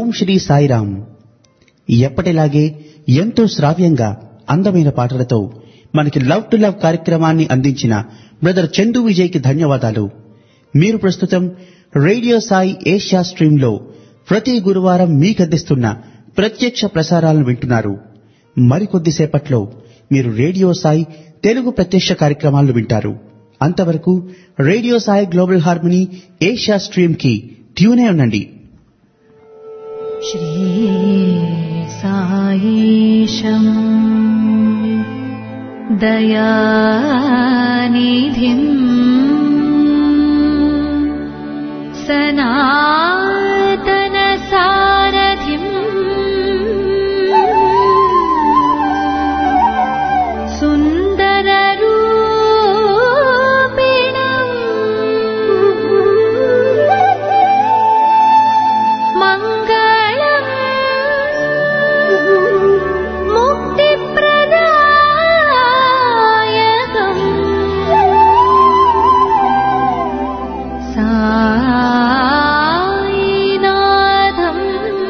ఓం శ్రీ సాయిరామ్ ఎప్పటిలాగే ఎంతో శ్రావ్యంగా అందమైన పాటలతో మనకి లవ్ టు లవ్ కార్యక్రమాన్ని అందించిన బ్రదర్ చందు విజయ్కి ధన్యవాదాలు మీరు ప్రస్తుతం రేడియో సాయి ఏషియా స్ట్రీమ్లో ప్రతి గురువారం మీకందిస్తున్న ప్రత్యక్ష ప్రసారాలను వింటున్నారు మరికొద్దిసేపట్లో మీరు రేడియో సాయి తెలుగు ప్రత్యక్ష కార్యక్రమాలను వింటారు అంతవరకు radio Sai global harmony Asia stream కి ట్యూనే ఉండండి श्रीसायीशम् दयानिधिम् सनातनसारथिम् सुन्दररूपिणम् मङ्गलम् मुक्तिप्रदायकम् सायिनाथम्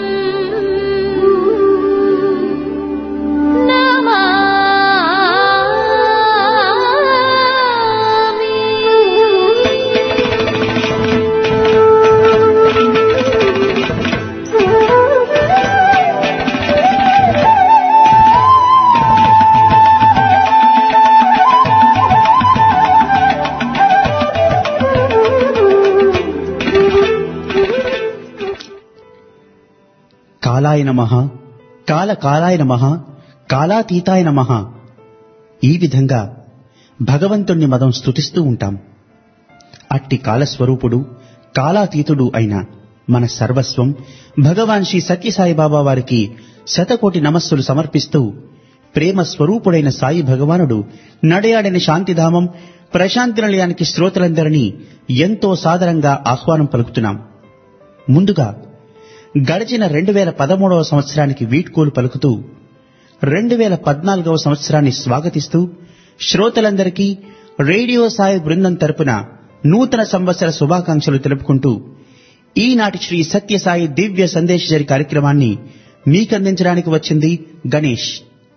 కాలాయ నమ కాల కాలాయ నమ కాలాతీతాయ నమ ఈ విధంగా భగవంతుణ్ణి మనం స్తుతిస్తూ ఉంటాం అట్టి కాలస్వరూపుడు కాలాతీతుడు అయిన మన సర్వస్వం భగవాన్ శ్రీ సత్యసాయిబాబా వారికి శతకోటి నమస్సులు సమర్పిస్తూ ప్రేమ స్వరూపుడైన సాయి భగవానుడు నడయాడిన శాంతిధామం ప్రశాంతి నిలయానికి శ్రోతలందరినీ ఎంతో సాదరంగా ఆహ్వానం పలుకుతున్నాం ముందుగా గడిచిన రెండు వేల పదమూడవ సంవత్సరానికి వీడ్కోలు పలుకుతూ రెండు వేల పద్నాలుగవ సంవత్సరాన్ని స్వాగతిస్తూ శ్రోతలందరికీ రేడియో సాయి బృందం తరపున నూతన సంవత్సర శుభాకాంక్షలు తెలుపుకుంటూ ఈనాటి శ్రీ సత్యసాయి దివ్య సందేశజరి కార్యక్రమాన్ని మీకందించడానికి వచ్చింది గణేష్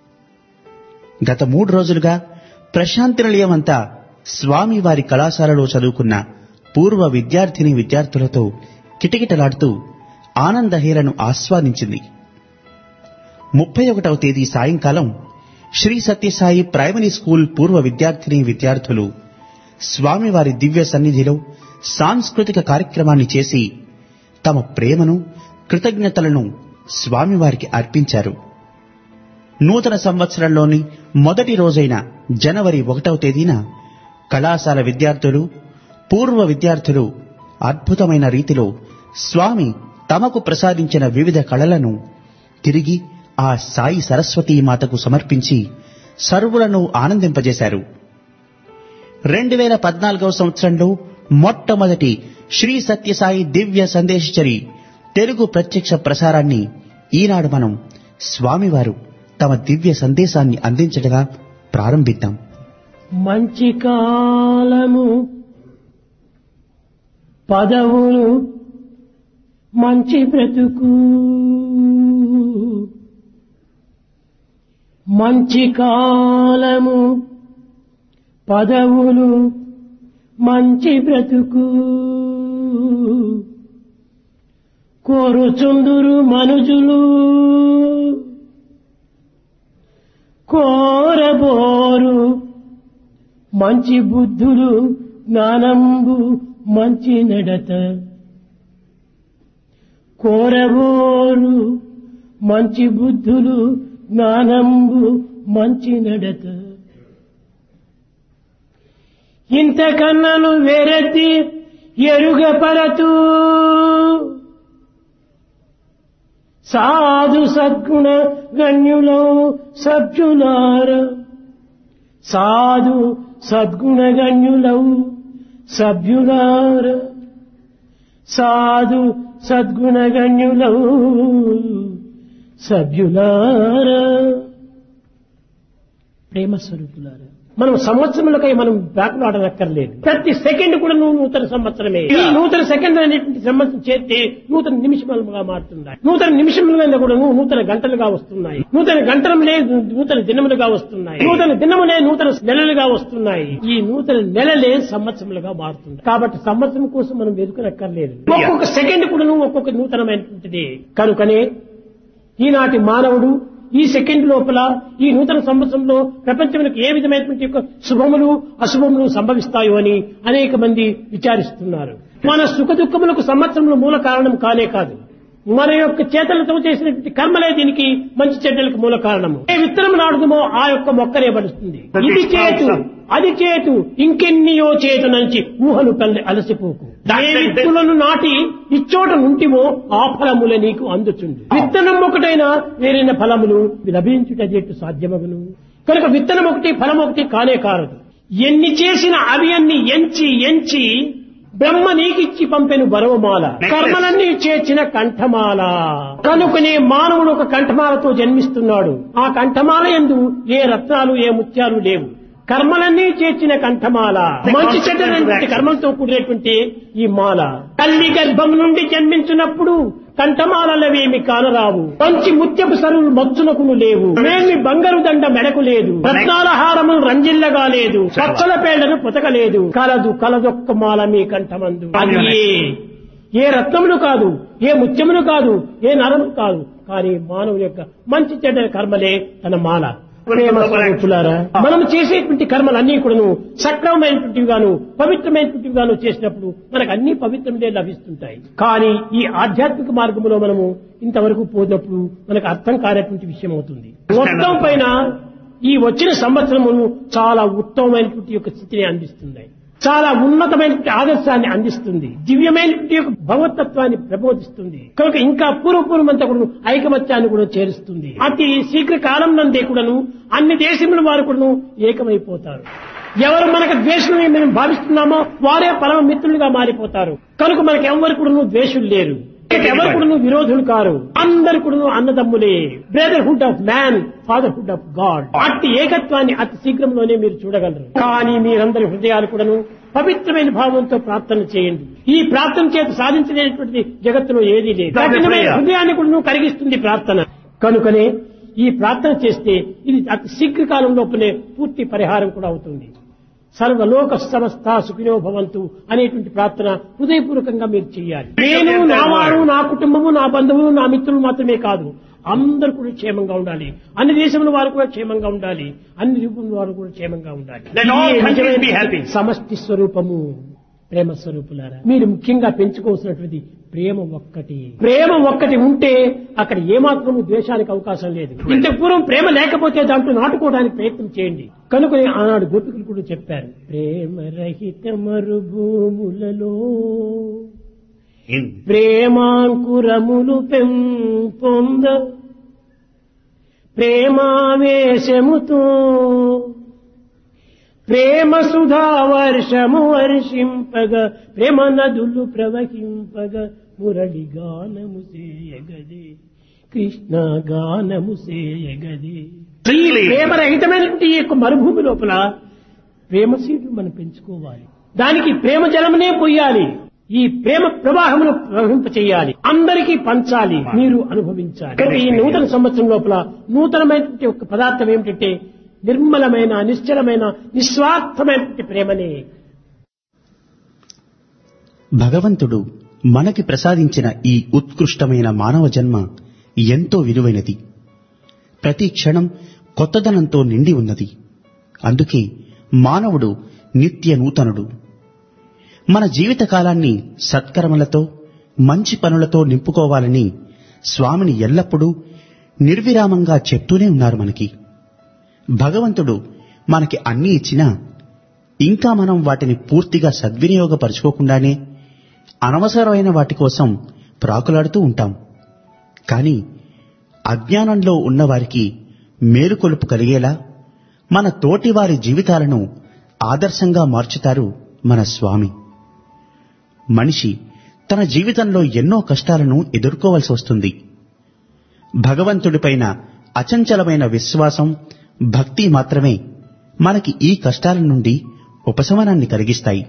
గత మూడు రోజులుగా ప్రశాంతి నిలయం అంతా స్వామి వారి కళాశాలలో చదువుకున్న పూర్వ విద్యార్థిని విద్యార్థులతో కిటకిటలాడుతూ ఆనందహేలను ఆస్వాదించింది ముప్పై ఒకటవ తేదీ సాయంకాలం శ్రీ సత్యసాయి ప్రైమరీ స్కూల్ పూర్వ విద్యార్థిని విద్యార్థులు స్వామివారి దివ్య సన్నిధిలో సాంస్కృతిక కార్యక్రమాన్ని చేసి తమ ప్రేమను కృతజ్ఞతలను స్వామివారికి అర్పించారు నూతన సంవత్సరంలోని మొదటి రోజైన జనవరి ఒకటవ తేదీన కళాశాల విద్యార్థులు పూర్వ విద్యార్థులు అద్భుతమైన రీతిలో స్వామి తమకు ప్రసాదించిన వివిధ కళలను తిరిగి ఆ సాయి సరస్వతీ మాతకు సమర్పించి సర్వులను ఆనందింపజేశారు రెండు వేల పద్నాలుగవ సంవత్సరంలో మొట్టమొదటి శ్రీ సత్యసాయి దివ్య సందేశచరి తెలుగు ప్రత్యక్ష ప్రసారాన్ని ఈనాడు మనం స్వామివారు తమ దివ్య సందేశాన్ని అందించటగా ప్రారంభిద్దాం మంచి కాలము పదవులు మంచి బ్రతుకు మంచి కాలము పదవులు మంచి బ్రతుకు కోరుచుందురు మనుజులు కోరబోరు మంచి బుద్ధులు జ్ఞానంబు మంచి నడత కోరబోరు మంచి బుద్ధులు జ్ఞానంబు మంచి నడత ఇంతకన్నను వేరెత్తి ఎరుగపరతూ సాధు సద్గుణ గణ్యులో సభ్యులార సాధు సద్గుణ గణ్యులవు సభ్యులార సాధు సద్గుణ గణ్యులవు సభ్యులార ప్రేమ స్వరూపులారా మనం సంవత్సరములకై మనం బ్యాకులాడనక్కర్లేదు ప్రతి సెకండ్ కూడా నువ్వు నూతన సంవత్సరమే ఈ నూతన సెకండ్ అనేటువంటి సంవత్సరం చేస్తే నూతన నిమిషములుగా మారుతున్నాయి నూతన నిమిషములుగా కూడా నువ్వు నూతన గంటలుగా వస్తున్నాయి నూతన గంటలములే నూతన దినములుగా వస్తున్నాయి నూతన దినములే నూతన నెలలుగా వస్తున్నాయి ఈ నూతన నెలలే సంవత్సరములుగా మారుతున్నాయి కాబట్టి సంవత్సరం కోసం మనం వెతుకనక్కర్లేదు ఒక్కొక్క సెకండ్ కూడా నువ్వు ఒక్కొక్క నూతనమైనటువంటిది కనుకనే ఈనాటి మానవుడు ఈ సెకండ్ లోపల ఈ నూతన సంవత్సరంలో ప్రపంచంలోకి ఏ విధమైనటువంటి యొక్క శుభములు అశుభములు సంభవిస్తాయో అని అనేక మంది విచారిస్తున్నారు మన సుఖ దుఃఖములకు సంవత్సరంలో మూల కారణం కానే కాదు మన యొక్క చేతలతో చేసినటువంటి కర్మలే దీనికి మంచి చెడ్డలకు మూల కారణము ఏ విత్తనం నాడుదమో ఆ యొక్క మొక్కనే పడుతుంది ఇది చేతు అది చేతు ఇంకెన్నియో చేతు నుంచి ఊహలు కల్లి అలసిపోకు ఏ విత్తులను నాటి ఇచ్చోట నుంటివో ఆ ఫలములే నీకు అందుచుండు విత్తనం ఒకటైనా వేరైన ఫలములు లభించుట జట్టు సాధ్యమగును కనుక విత్తనం ఒకటి ఫలం ఒకటి కానే కారదు ఎన్ని చేసిన అవి అన్ని ఎంచి ఎంచి బ్రహ్మ నీకిచ్చి పంపెను బరవమాల కర్మలన్నీ చేర్చిన కంఠమాల కనుకనే మానవుడు ఒక కంఠమాలతో జన్మిస్తున్నాడు ఆ కంఠమాల ఎందు ఏ రత్నాలు ఏ ముత్యాలు లేవు కర్మలన్నీ చేర్చిన కంఠమాల మంచి చెడ్డటువంటి కర్మలతో కూడినటువంటి ఈ మాల తల్లి గర్భం నుండి జన్మించినప్పుడు కంఠమాలవేమి కానరావు మంచి ముత్యపు సరువులు మచ్చునకును లేవు మేమి బంగారు దండ మెడకు లేదు రత్నాల హారములు రంజిల్లగా లేదు పచ్చల పేడను పుతకలేదు కలదు కలదొక్క మాల మీ కంఠమందు అది ఏ- ఏ రత్నములు కాదు ఏ ముత్యములు కాదు ఏ నరము కాదు కానీ మానవుని యొక్క మంచి చెడ్డ కర్మలే తన మాల ప్రేమ స్వరూపులారా మనం చేసేటువంటి కర్మలన్నీ కూడాను సక్రమమైనటువంటివి గాను పవిత్రమైనటువంటివి గాను చేసినప్పుడు మనకు అన్ని పవిత్రములే లభిస్తుంటాయి కానీ ఈ ఆధ్యాత్మిక మార్గంలో మనము ఇంతవరకు పోయినప్పుడు మనకు అర్థం కానటువంటి విషయం అవుతుంది మొత్తం పైన ఈ వచ్చిన సంవత్సరమును చాలా ఉత్తమమైనటువంటి యొక్క స్థితిని అందిస్తుంది చాలా ఉన్నతమైనటువంటి ఆదర్శాన్ని అందిస్తుంది దివ్యమైనటువంటి యొక్క భగవతత్వాన్ని ప్రబోధిస్తుంది కనుక ఇంకా పూర్వపూర్వమంతా కూడా ఐకమత్యాన్ని కూడా చేరుస్తుంది అతి శీఘ్ర కాలం నందే కూడాను అన్ని దేశముల వారు కూడాను ఏకమైపోతారు ఎవరు మనకు ద్వేషం మేము భావిస్తున్నామో వారే పరమ మిత్రులుగా మారిపోతారు కనుక మనకు ఎవరు కూడా ద్వేషులు లేరు ఎవరు కూడా విరోధులు కారు అందరు కూడా అన్నదమ్ములే brotherhood of man fatherhood of God అట్టి ఏకత్వాన్ని అతి శీఘ్రంలోనే మీరు చూడగలరు కానీ మీరందరి హృదయాలు కూడాను పవిత్రమైన భావంతో ప్రార్థన చేయండి ఈ ప్రార్థన చేత సాధించలేనటువంటిది జగత్తులో ఏదీ లేదు కఠినమైన హృదయాన్ని కూడా నువ్వు కరిగిస్తుంది ప్రార్థన కనుకనే ఈ ప్రార్థన చేస్తే ఇది అతి శీఘ్ర కాలం లోపలే పూర్తి పరిహారం కూడా అవుతుంది సర్వలోక సమస్త సుఖినో భవంతు అనేటువంటి ప్రార్థన హృదయపూర్వకంగా మీరు చేయాలి నేను నా వారు నా కుటుంబము నా బంధువులు నా మిత్రులు మాత్రమే కాదు అందరూ కూడా క్షేమంగా ఉండాలి అన్ని దేశముల వారు కూడా క్షేమంగా ఉండాలి అన్ని రూపముల వారు కూడా క్షేమంగా ఉండాలి Let all ఇదే countries be నిజమైన happy. సమష్టి స్వరూపము ప్రేమ స్వరూపులారా మీరు ముఖ్యంగా పెంచుకోవాల్సినటువంటి ప్రేమ ఒక్కటి ప్రేమ ఒక్కటి ఉంటే అక్కడ ఏమాత్రము ద్వేషానికి అవకాశం లేదు ఇంతకు పూర్వం ప్రేమ లేకపోతే దాంట్లో నాటుకోవడానికి ప్రయత్నం చేయండి కనుక ఆనాడు గోపికులు కూడా చెప్పారు ప్రేమ రహిత మరుభూములలో In ప్రేమాంకురములు పెంపొంద ప్రేమావేశముతో ప్రేమ సుధా వర్షము వర్షింపగ ప్రేమ నదులు ప్రవహింపగ మురళి గానము సేయగదే కృష్ణ గానము సేయగదే Freely. ప్రేమరహితమైనటువంటి ఈ యొక్క మరుభూమి లోపల ప్రేమ సీట్లు మనం పెంచుకోవాలి దానికి ప్రేమ జలమునే పొయ్యాలి ఈ ప్రేమ ప్రవాహమును ప్రవహింప చేయాలి అందరికీ పంచాలి మీరు అనుభవించాలి కనుక ఈ నూతన సంవత్సరం లోపల నూతనమైనటువంటి ఒక పదార్థం ఏమిటంటే నిర్మలమైన నిశ్చలమైన నిస్వార్థమైనటువంటి ప్రేమనే భగవంతుడు మనకి ప్రసాదించిన ఈ ఉత్కృష్టమైన మానవ జన్మ ఎంతో విలువైనది ప్రతి క్షణం కొత్తదనంతో నిండి ఉన్నది అందుకే మానవుడు నిత్య నూతనుడు మన జీవితకాలాన్ని సత్కర్మలతో మంచి పనులతో నింపుకోవాలని స్వామిని ఎల్లప్పుడూ నిర్విరామంగా చెప్తూనే ఉన్నారు మనకి భగవంతుడు మనకి అన్నీ ఇచ్చినా ఇంకా మనం వాటిని పూర్తిగా సద్వినియోగపరచుకోకుండానే అనవసరమైన వాటి కోసం ప్రాకులాడుతూ ఉంటాం కానీ అజ్ఞానంలో ఉన్నవారికి మేలుకొలుపు కలిగేలా మన తోటివారి జీవితాలను ఆదర్శంగా మార్చుతారు మన స్వామి మనిషి తన జీవితంలో ఎన్నో కష్టాలను ఎదుర్కోవలసి వస్తుంది భగవంతుడిపైన అచంచలమైన విశ్వాసం భక్తి మాత్రమే మనకి ఈ కష్టాల నుండి ఉపశమనాన్ని కలిగిస్తాయి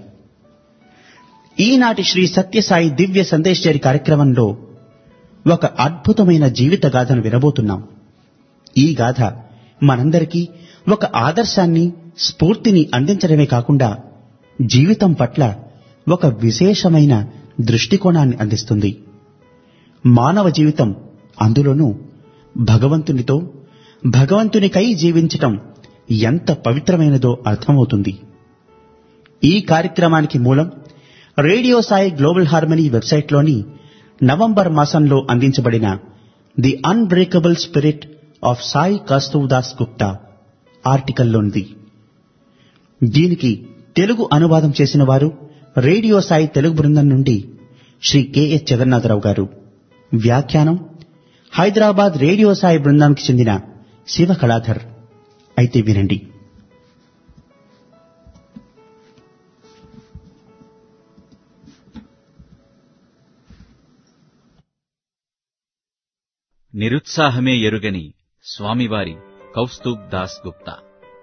ఈనాటి శ్రీ సత్యసాయి దివ్య సందేశ్వరి కార్యక్రమంలో ఒక అద్భుతమైన జీవిత గాథను వినబోతున్నాం ఈ గాథ మనందరికీ ఒక ఆదర్శాన్ని స్ఫూర్తిని అందించడమే కాకుండా జీవితం పట్ల ఒక విశేషమైన దృష్టికోణాన్ని అందిస్తుంది మానవ జీవితం అందులోనూ భగవంతునితో భగవంతునికై జీవించటం ఎంత పవిత్రమైనదో అర్థమవుతుంది ఈ కార్యక్రమానికి మూలం రేడియో సాయి గ్లోబల్ హార్మనీ వెబ్సైట్లోని నవంబర్ మాసంలో అందించబడిన the unbreakable spirit of Sai కస్తూదాస్ గుప్తా ఆర్టికల్లోనిది దీనికి తెలుగు అనువాదం చేసిన వారు రేడియో సాయి తెలుగు బృందం నుండి శ్రీ కెఎస్ జగన్నాథరావు గారు వ్యాఖ్యానం హైదరాబాద్ రేడియో సాయి బృందానికి చెందిన శివ కళాధర్ అయితే వినండి నిరుత్సాహమే ఎరుగని స్వామివారి కౌస్తుబ్ దాస్ గుప్తా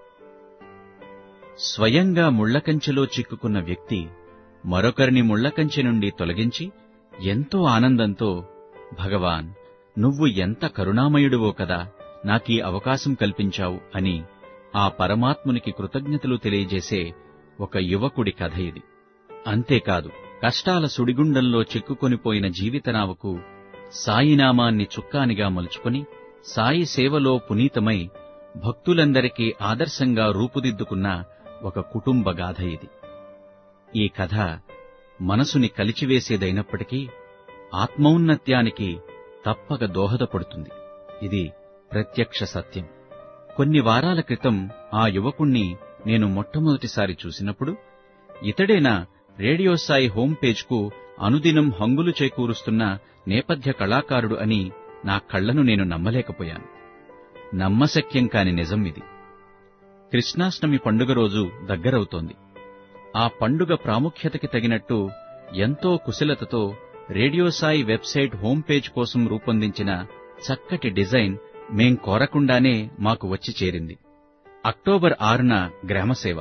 స్వయంగా ముళ్లకంచెలో చిక్కుకున్న వ్యక్తి మరొకరిని ముళ్లకంచె నుండి తొలగించి ఎంతో ఆనందంతో భగవాన్ నువ్వు ఎంత కరుణామయుడువో కదా నాకీ అవకాశం కల్పించావు అని ఆ పరమాత్మునికి కృతజ్ఞతలు తెలియజేసే ఒక యువకుడి కథ ఇది అంతేకాదు కష్టాల సుడిగుండంలో చిక్కుకొనిపోయిన జీవితనావకు సాయినామాన్ని చుక్కానిగా మలుచుకొని సాయి సేవలో పునీతమై భక్తులందరికీ ఆదర్శంగా రూపుదిద్దుకున్న ఒక కుటుంబ గాథ ఇది ఈ కథ మనసుని కలిచివేసేదైనప్పటికీ ఆత్మౌన్నత్యానికి తప్పక దోహదపడుతుంది ఇది ప్రత్యక్ష సత్యం కొన్ని వారాల క్రితం ఆ యువకుణ్ణి నేను మొట్టమొదటిసారి చూసినప్పుడు ఇతడేనా రేడియో సాయి హోం పేజ్కు అనుదినం హంగులు చేకూరుస్తున్న నేపథ్య కళాకారుడు అని నా కళ్లను నేను నమ్మలేకపోయాను నమ్మశక్యం కాని నిజం ఇది కృష్ణాష్టమి పండుగ రోజు దగ్గరవుతోంది ఆ పండుగ ప్రాముఖ్యతకి తగినట్టు ఎంతో కుశలతతో radio Sai website home page కోసం రూపొందించిన చక్కటి డిజైన్ మేం కోరకుండానే మాకు వచ్చి చేరింది అక్టోబర్ ఆరున గ్రామసేవ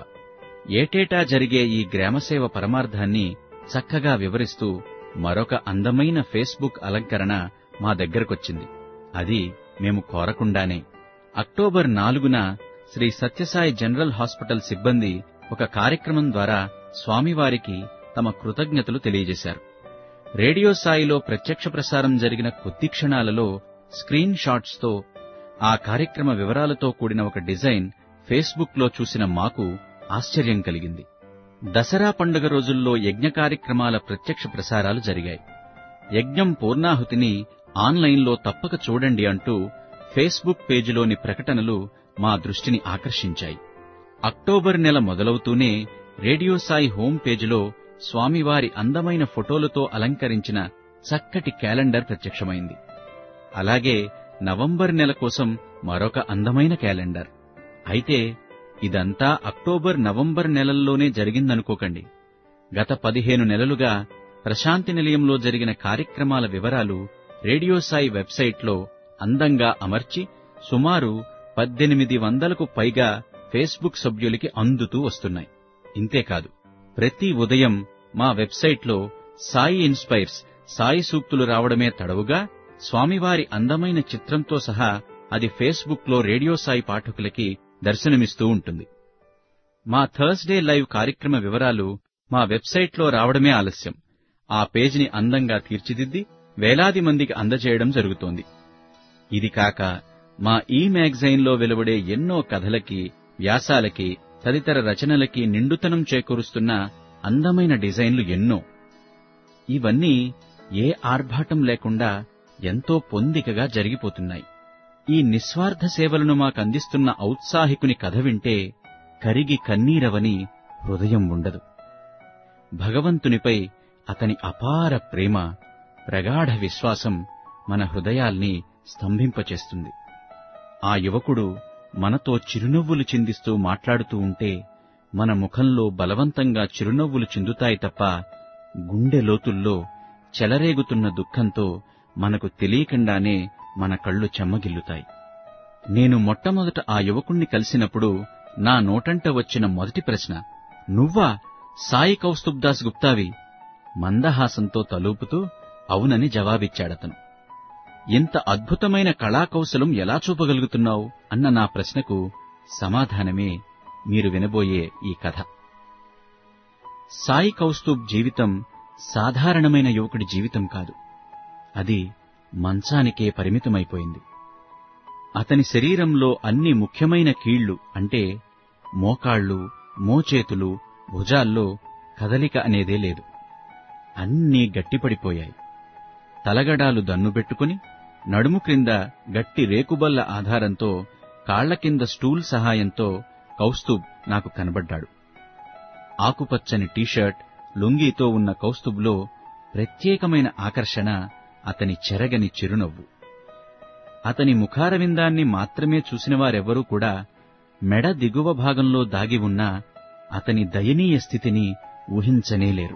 ఏటేటా జరిగే ఈ గ్రామసేవ పరమార్థాన్ని చక్కగా వివరిస్తూ మరొక అందమైన ఫేస్బుక్ అలంకరణ మా దగ్గరకొచ్చింది అది మేము కోరకుండానే అక్టోబర్ నాలుగున శ్రీ సత్యసాయి జనరల్ హాస్పిటల్ సిబ్బంది ఒక కార్యక్రమం ద్వారా స్వామివారికి తమ కృతజ్ఞతలు తెలియజేశారు రేడియో సాయిలో ప్రత్యక్ష ప్రసారం జరిగిన కొద్ది క్షణాలలో స్క్రీన్ షాట్స్తో ఆ కార్యక్రమ వివరాలతో కూడిన ఒక డిజైన్ ఫేస్బుక్లో చూసిన మాకు ఆశ్చర్యం కలిగింది దసరా పండుగ రోజుల్లో యజ్ఞ కార్యక్రమాల ప్రత్యక్ష ప్రసారాలు జరిగాయి యజ్ఞం పూర్ణాహుతిని ఆన్లైన్లో తప్పక చూడండి అంటూ ఫేస్బుక్ పేజీలోని ప్రకటనలు మా దృష్టిని ఆకర్షించాయి అక్టోబర్ నెల మొదలవుతూనే రేడియో సాయి హోం పేజీలో స్వామివారి అందమైన ఫోటోలతో అలంకరించిన చక్కటి క్యాలెండర్ ప్రత్యక్షమైంది అలాగే నవంబర్ నెల కోసం మరొక అందమైన క్యాలెండర్ అయితే ఇదంతా అక్టోబర్ నవంబర్ నెలల్లోనే జరిగిందనుకోకండి గత పదిహేను నెలలుగా ప్రశాంతి నిలయంలో జరిగిన కార్యక్రమాల వివరాలు రేడియో సాయి వెబ్సైట్లో అందంగా అమర్చి సుమారు పద్దెనిమిది వందలకు పైగా ఫేస్బుక్ సభ్యులకి అందుతూ వస్తున్నాయి ఇంతేకాదు ప్రతి ఉదయం మా వెబ్సైట్లో సాయి ఇన్స్పైర్స్ సాయి సూక్తులు రావడమే తడవుగా స్వామివారి అందమైన చిత్రంతో సహా అది ఫేస్బుక్లో రేడియో సాయి పాఠకులకి దర్శనమిస్తూ ఉంటుంది మా థర్స్డే లైవ్ కార్యక్రమ వివరాలు మా వెబ్సైట్లో రావడమే ఆలస్యం ఆ పేజీని అందంగా తీర్చిదిద్ది వేలాది మందికి అందజేయడం జరుగుతోంది ఇది కాక మా ఈ మ్యాగజైన్లో వెలువడే ఎన్నో కథలకి వ్యాసాలకి తదితర రచనలకి నిండుతనం చేకూరుస్తున్న అందమైన డిజైన్లు ఎన్నో ఇవన్నీ ఏ ఆర్భాటం లేకుండా ఎంతో పొందికగా జరిగిపోతున్నాయి ఈ నిస్వార్థ సేవలను మాకందిస్తున్న ఔత్సాహికుని కథ వింటే కరిగి కన్నీరవని హృదయం ఉండదు భగవంతునిపై అతని అపార ప్రేమ ప్రగాఢ విశ్వాసం మన హృదయాల్ని స్తంభింపచేస్తుంది ఆ యువకుడు మనతో చిరునవ్వులు చిందిస్తూ మాట్లాడుతూ ఉంటే మన ముఖంలో బలవంతంగా చిరునవ్వులు చిందుతాయి తప్ప గుండె లోతుల్లో చెలరేగుతున్న దుఃఖంతో మనకు తెలియకుండానే మన కళ్ళు చెమ్మగిల్లుతాయి నేను మొట్టమొదట ఆ యువకుణ్ణి కలిసినప్పుడు నా నోటంట వచ్చిన మొదటి ప్రశ్న నువ్వా సాయి కౌస్తుబ్ దాస్ గుప్తావి మందహాసంతో తలూపుతూ అవునని జవాబిచ్చాడతను ఇంత అద్భుతమైన కళాకౌశలం ఎలా చూపగలుగుతున్నావు అన్న నా ప్రశ్నకు సమాధానమే మీరు వినబోయే ఈ కథ సాయి కౌస్తుబ్ జీవితం సాధారణమైన యువకుడి జీవితం కాదు అది మంచానికే పరిమితమైపోయింది అతని శరీరంలో అన్ని ముఖ్యమైన కీళ్లు అంటే మోకాళ్ళు మోచేతులు భుజాల్లో కదలిక అనేదే లేదు అన్నీ గట్టిపడిపోయాయి తలగడాలు దన్నుబెట్టుకుని నడుము క్రింద గట్టి రేకుబల్ల ఆధారంతో కాళ్ల కింద స్టూల్ సహాయంతో కౌస్తుబ్ నాకు కనబడ్డాడు ఆకుపచ్చని టీషర్ట్ లుంగీతో ఉన్న కౌస్తుబ్లో ప్రత్యేకమైన ఆకర్షణ అతని చెరగని చిరునవ్వు అతని ముఖారవిందాన్ని మాత్రమే చూసినవారెవ్వరూ కూడా మెడ దిగువ భాగంలో దాగి ఉన్న అతని దయనీయ స్థితిని ఊహించనేలేరు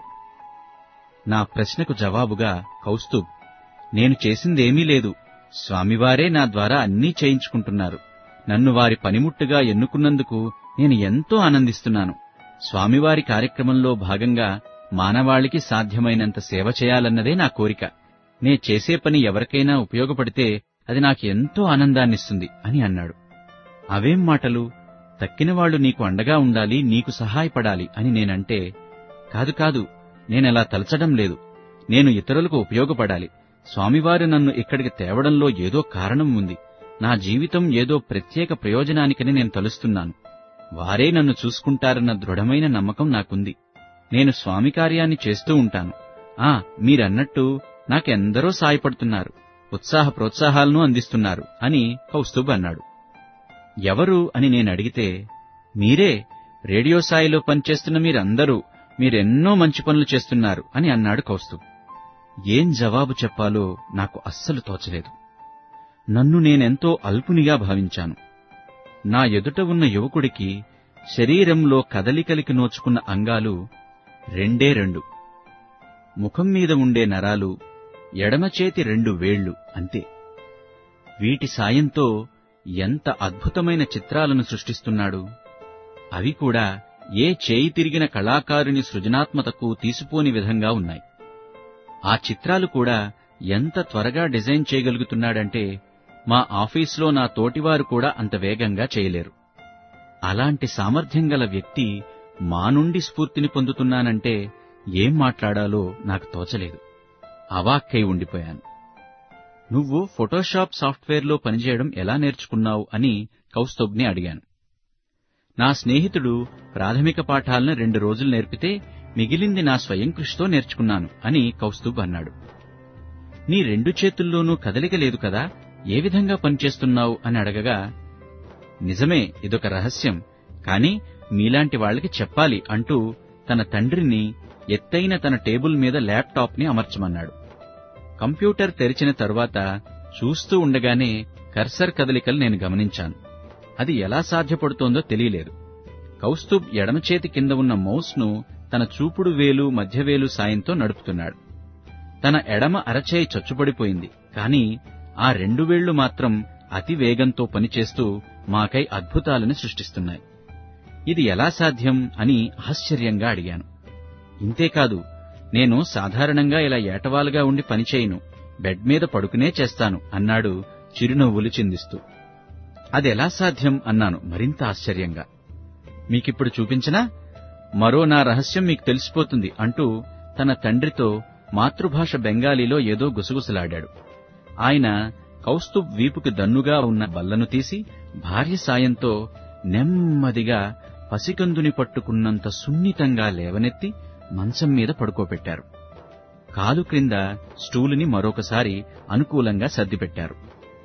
నా ప్రశ్నకు జవాబుగా కౌస్తుబ్ నేను చేసిందేమీ లేదు స్వామివారే నా ద్వారా అన్నీ చేయించుకుంటున్నారు నన్ను వారి పనిముట్టుగా ఎన్నుకున్నందుకు నేను ఎంతో ఆనందిస్తున్నాను స్వామివారి కార్యక్రమంలో భాగంగా మానవాళికి సాధ్యమైనంత సేవ చేయాలన్నదే నా కోరిక నే చేసే పని ఎవరికైనా ఉపయోగపడితే అది నాకెంతో ఆనందాన్నిస్తుంది అని అన్నాడు అవేం మాటలు తక్కినవాళ్లు నీకు అండగా ఉండాలి నీకు సహాయపడాలి అని నేనంటే కాదు కాదు నేనలా తలచడం లేదు నేను ఇతరులకు ఉపయోగపడాలి స్వామివారు నన్ను ఇక్కడికి తేవడంలో ఏదో కారణం ఉంది నా జీవితం ఏదో ప్రత్యేక ప్రయోజనానికని నేను తలుస్తున్నాను వారే నన్ను చూసుకుంటారన్న దృఢమైన నమ్మకం నాకుంది నేను స్వామి కార్యాన్ని చేస్తూ ఉంటాను ఆ మీరన్నట్టు నాకెందరో సాయపడుతున్నారు ఉత్సాహ ప్రోత్సాహాలను అందిస్తున్నారు అని కౌస్తుబ్ అన్నాడు ఎవరు అని నేను అడిగితే మీరే రేడియో సాయిలో పనిచేస్తున్న మీరందరూ మీరెన్నో మంచి పనులు చేస్తున్నారు అని అన్నాడు కౌస్తుబ్ ఏం జవాబు చెప్పాలో నాకు అస్సలు తోచలేదు నన్ను నేనెంతో అల్పునిగా భావించాను నా ఎదుట ఉన్న యువకుడికి శరీరంలో కదలికలికి నోచుకున్న అంగాలు రెండే రెండు ముఖం మీద ఉండే నరాలు ఎడమ చేతి రెండు వేళ్లు అంతే వీటి సాయంతో ఎంత అద్భుతమైన చిత్రాలను సృష్టిస్తున్నాడు అవి కూడా ఏ చేయి తిరిగిన కళాకారుని సృజనాత్మతకు తీసిపోని విధంగా ఉన్నాయి ఆ చిత్రాలు కూడా ఎంత త్వరగా డిజైన్ చేయగలుగుతున్నాడంటే మా ఆఫీసులో నా తోటివారు కూడా అంత వేగంగా చేయలేరు అలాంటి సామర్థ్యం గల వ్యక్తి మా నుండి స్ఫూర్తిని పొందుతున్నానంటే ఏం మాట్లాడాలో నాకు తోచలేదు అవాక్కై ఉండిపోయాను నువ్వు ఫోటోషాప్ సాఫ్ట్వేర్లో పనిచేయడం ఎలా నేర్చుకున్నావు అని కౌస్తబ్ని అడిగాను నా స్నేహితుడు ప్రాథమిక పాఠాలను రెండు రోజులు నేర్పితే మిగిలింది నా స్వయం కృషితో నేర్చుకున్నాను అని కౌస్తుబ్ అన్నాడు నీ రెండు చేతుల్లోనూ కదలిక లేదు కదా ఏ విధంగా పనిచేస్తున్నావు అని అడగగా నిజమే ఇదొక రహస్యం కాని మీలాంటి వాళ్ళకి చెప్పాలి అంటూ తన తండ్రిని ఎత్తైన తన టేబుల్ మీద ల్యాప్టాప్ ని అమర్చమన్నాడు కంప్యూటర్ తెరిచిన తరువాత చూస్తూ ఉండగానే కర్సర్ కదలికలు నేను గమనించాను అది ఎలా సాధ్యపడుతోందో తెలియలేదు కౌస్తుబ్ ఎడమ చేతి కింద ఉన్న మౌస్ను తన చూపుడు వేలు మధ్యవేలు సాయంతో నడుపుతున్నాడు తన ఎడమ అరచేయి చచ్చుపడిపోయింది కాని ఆ రెండు వేళ్లు మాత్రం అతి వేగంతో పనిచేస్తూ మాకై అద్భుతాలను సృష్టిస్తున్నాయి ఇది ఎలా సాధ్యం అని ఆశ్చర్యంగా అడిగాను ఇంతేకాదు నేను సాధారణంగా ఇలా ఏటవాలుగా ఉండి పనిచేయను బెడ్ మీద పడుకునే చేస్తాను అన్నాడు చిరునవ్వులు చిందిస్తూ అదెలా సాధ్యం అన్నాను మరింత ఆశ్చర్యంగా మీకిప్పుడు చూపించనా మరో నా రహస్యం మీకు తెలిసిపోతుంది అంటూ తన తండ్రితో మాతృభాష బెంగాలీలో ఏదో గుసగుసలాడాడు ఆయన కౌస్తుబ్ వీపుకి దన్నుగా ఉన్న బల్లను తీసి భార్య సాయంతో నెమ్మదిగా పసికందుని పట్టుకున్నంత సున్నితంగా లేవనెత్తి మంచం మీద పడుకోబెట్టారు కాలు క్రింద స్టూలుని మరొకసారి అనుకూలంగా సర్దిపెట్టారు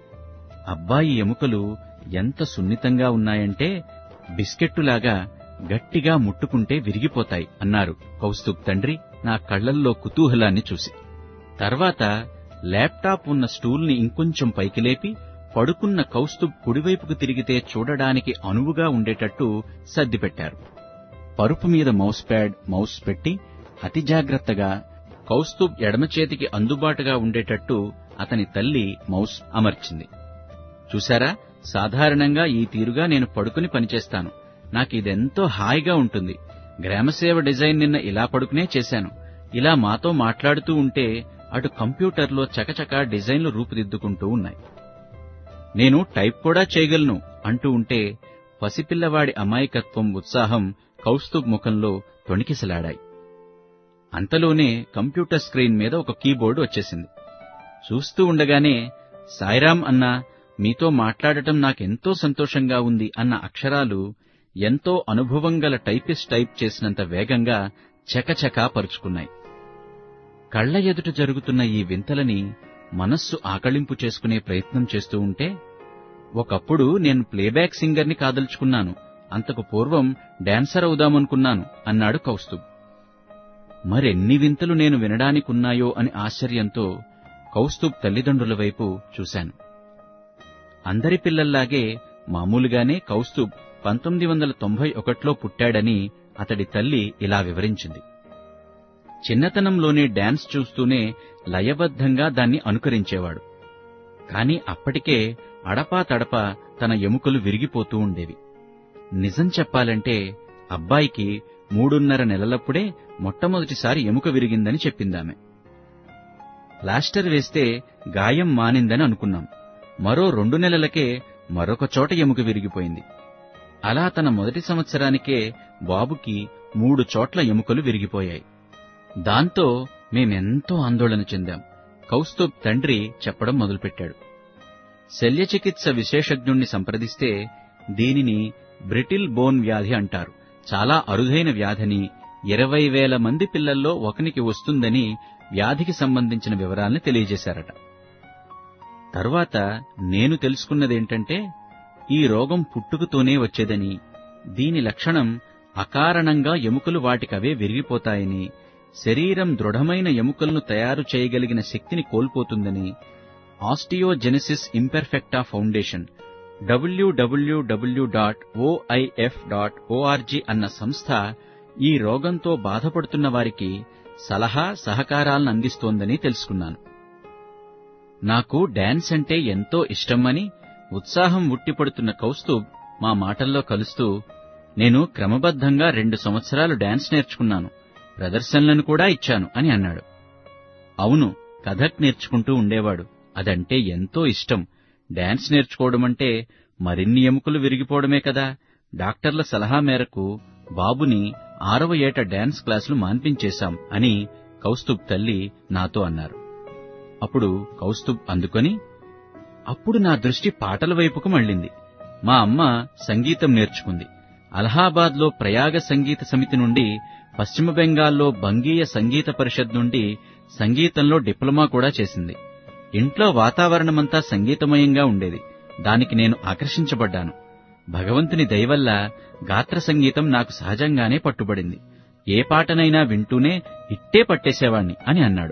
అబ్బాయి ఎముకలు ఎంత సున్నితంగా ఉన్నాయంటే బిస్కెట్టులాగా గట్టిగా ముట్టుకుంటే విరిగిపోతాయి అన్నారు కౌస్తుబ్ తండ్రి నా కళ్లల్లో కుతూహలాన్ని చూసి తర్వాత ల్యాప్టాప్ ఉన్న స్టూల్ని ఇంకొంచెం పైకి లేపి పడుకున్న కౌస్తుబ్ కుడివైపుకు తిరిగితే చూడడానికి అనువుగా ఉండేటట్టు సర్దిపెట్టారు పరుపు మీద మౌస్ ప్యాడ్ మౌస్ పెట్టి అతి జాగ్రత్తగా కౌస్తుబ్ ఎడమ చేతికి అందుబాటుగా ఉండేటట్టు అతని తల్లి మౌస్ అమర్చింది చూశారా సాధారణంగా ఈ తీరుగా నేను పడుకుని పనిచేస్తాను నాకిదెంతో హాయిగా ఉంటుంది గ్రామసేవ డిజైన్ నిన్న ఇలా పడుకునే చేశాను ఇలా మాతో మాట్లాడుతూ ఉంటే అటు కంప్యూటర్లో చకచకా డిజైన్లు రూపుదిద్దుకుంటూ ఉన్నాయి నేను టైప్ కూడా చేయగలను అంటూ ఉంటే పసిపిల్లవాడి అమాయకత్వం ఉత్సాహం కౌస్తుబ్ ముఖంలో తొణికిసలాడాయి అంతలోనే కంప్యూటర్ స్క్రీన్ మీద ఒక కీబోర్డు వచ్చేసింది చూస్తూ ఉండగానే సాయిరాం అన్నా మీతో మాట్లాడటం నాకెంతో సంతోషంగా ఉంది అన్న అక్షరాలు ఎంతో అనుభవం గల టైపిస్ట్ టైప్ చేసినంత వేగంగా చకచకా పరుచుకున్నాయి కళ్ల ఎదుట జరుగుతున్న ఈ వింతలని మనస్సు ఆకళింపు చేసుకునే ప్రయత్నం చేస్తూ ఉంటే ఒకప్పుడు నేను ప్లేబ్యాక్ సింగర్ని కాదలుచుకున్నాను అంతకు పూర్వం డాన్సర్ అవుదామనుకున్నాను అన్నాడు కౌస్తుబ్ మరెన్ని వింతలు నేను వినడానికున్నాయో అని ఆశ్చర్యంతో కౌస్తుబ్ తల్లిదండ్రుల వైపు చూశాను అందరి పిల్లల్లాగే మామూలుగానే కౌస్తుబ్ పంతొమ్మిది వందల తొంభై ఒకటిలో పుట్టాడని అతడి తల్లి ఇలా వివరించింది చిన్నతనంలోనే డాన్స్ చూస్తూనే లయబద్ధంగా దాన్ని అనుకరించేవాడు కాని అప్పటికే అడపా తడపా తన ఎముకలు విరిగిపోతూ ఉండేవి నిజం చెప్పాలంటే అబ్బాయికి మూడున్నర నెలలప్పుడే మొట్టమొదటిసారి ఎముక విరిగిందని చెప్పిందామె ప్లాస్టర్ వేస్తే గాయం మానిందని అనుకున్నాం మరో రెండు నెలలకే మరొక చోట ఎముక విరిగిపోయింది అలా తన మొదటి సంవత్సరానికే బాబుకి మూడు చోట్ల ఎముకలు విరిగిపోయాయి దాంతో మేమెంతో ఆందోళన చెందాం కౌస్తుబ్ తండ్రి చెప్పడం మొదలుపెట్టాడు శల్యచికిత్స విశేషజ్ఞుణ్ణి సంప్రదిస్తే దీనిని బ్రిటిల్ బోన్ వ్యాధి అంటారు చాలా అరుదైన వ్యాధిని ఇరవై వేల మంది పిల్లల్లో ఒకనికి వస్తుందని వ్యాధికి సంబంధించిన వివరాల్ని తెలియజేశారట తరువాత నేను తెలుసుకున్నదేంటంటే ఈ రోగం పుట్టుకతోనే వచ్చేదని దీని లక్షణం అకారణంగా ఎముకలు వాటికవే విరిగిపోతాయని శరీరం దృఢమైన ఎముకలను తయారు చేయగలిగిన శక్తిని కోల్పోతుందని osteogenesis imperfecta foundation W W W dot O I F dot O R G అన్న సంస్థ ఈ రోగంతో బాధపడుతున్న వారికి సలహా సహకారాలను అందిస్తోందని తెలుసుకున్నాను నాకు డాన్స్ అంటే ఎంతో ఇష్టమని ఉత్సాహం ఉట్టిపడుతున్న కౌస్తుబ్ మా మాటల్లో కలుస్తూ నేను క్రమబద్ధంగా రెండు సంవత్సరాలు డాన్స్ నేర్చుకున్నాను ప్రదర్శనలను కూడా ఇచ్చాను అని అన్నాడు అవును కథక్ నేర్చుకుంటూ ఉండేవాడు అదంటే ఎంతో ఇష్టం డాన్స్ నేర్చుకోవడమంటే మరిన్ని ఎముకలు విరిగిపోవడమే కదా డాక్టర్ల సలహా మేరకు బాబుని ఆరవ ఏట డాన్స్ క్లాసులు మాన్పించేశాం అని కౌస్తుబ్ తల్లి నాతో అన్నారు అప్పుడు కౌస్తుబ్ అందుకొని అప్పుడు నా దృష్టి పాటల వైపుకు మళ్ళింది మా అమ్మ సంగీతం నేర్చుకుంది అలహాబాద్లో ప్రయాగ సంగీత సమితి నుండి పశ్చిమ బెంగాల్లో బంగీయ సంగీత పరిషత్ నుండి సంగీతంలో డిప్లొమా కూడా చేసింది ఇంట్లో వాతావరణమంతా సంగీతమయంగా ఉండేది దానికి నేను ఆకర్షించబడ్డాను భగవంతుని దయవల్ల గాత్ర సంగీతం నాకు సహజంగానే పట్టుబడింది ఏ పాటనైనా వింటూనే ఇట్టే పట్టేసేవాణ్ణి అని అన్నాడు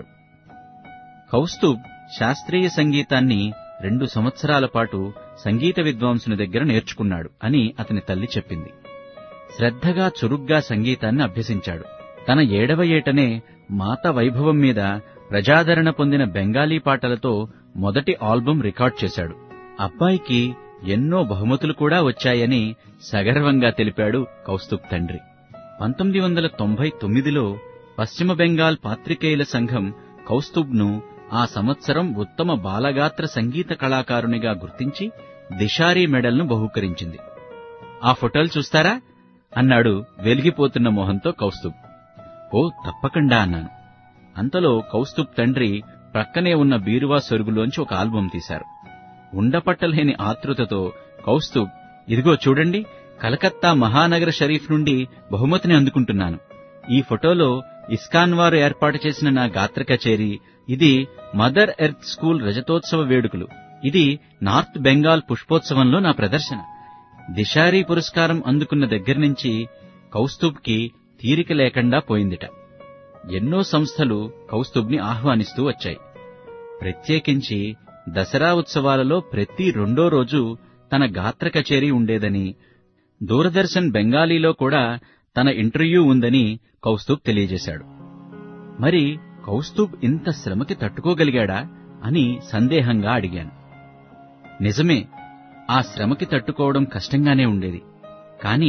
కౌస్తుబ్ శాస్త్రీయ సంగీతాన్ని రెండు సంవత్సరాల పాటు సంగీత విద్వాంసుని దగ్గర నేర్చుకున్నాడు అని అతని తల్లి చెప్పింది శ్రద్ధగా చురుగ్గా సంగీతాన్ని అభ్యసించాడు తన ఏడవ ఏటనే మాత వైభవం మీద ప్రజాదరణ పొందిన బెంగాలీ పాటలతో మొదటి ఆల్బం రికార్డ్ చేశాడు అబ్బాయికి ఎన్నో బహుమతులు కూడా వచ్చాయని సగర్వంగా తెలిపాడు కౌస్తుబ్ తండ్రి పంతొమ్మిది వందల తొంభై తొమ్మిదిలో పశ్చిమ బెంగాల్ పాత్రికేయుల సంఘం కౌస్తుబ్ను ఆ సంవత్సరం ఉత్తమ బాలగాత్ర సంగీత కళాకారునిగా గుర్తించి దిశారీ మెడల్ను బహూకరించింది ఆ ఫోటోలు చూస్తారా అన్నాడు వెలిగిపోతున్న మొహంతో కౌస్తుబ్ ఓ తప్పకుండా అన్నాను అంతలో కౌస్తుబ్ తండ్రి ప్రక్కనే ఉన్న బీరువా సొరుగులోంచి ఒక ఆల్బం తీశారు ఉండపట్టలేని ఆతృతతో కౌస్తుబ్ ఇదిగో చూడండి కలకత్తా మహానగర షరీఫ్ నుండి బహుమతిని అందుకుంటున్నాను ఈ ఫోటోలో ఇస్కాన్ వారు ఏర్పాటు చేసిన నా గాత్ర కచేరీ ఇది మదర్ ఎర్త్ స్కూల్ రజతోత్సవ వేడుకలు ఇది నార్త్ బెంగాల్ పుష్పోత్సవంలో నా ప్రదర్శన దిశారీ పురస్కారం అందుకున్న దగ్గర్నుంచి కౌస్తుబ్కి తీరిక లేకుండా పోయిందిట ఎన్నో సంస్థలు కౌస్తుబ్ని ఆహ్వానిస్తూ వచ్చాయి ప్రత్యేకించి దసరా ఉత్సవాలలో ప్రతి రెండో రోజు తన గాత్ర కచేరీ ఉండేదని దూరదర్శన్ బెంగాలీలో కూడా తన ఇంటర్వ్యూ ఉందని కౌస్తుబ్ తెలియజేశాడు మరి కౌస్తుబ్ ఇంత శ్రమకి తట్టుకోగలిగాడా అని సందేహంగా అడిగాను నిజమే ఆ శ్రమకి తట్టుకోవడం కష్టంగానే ఉండేది కాని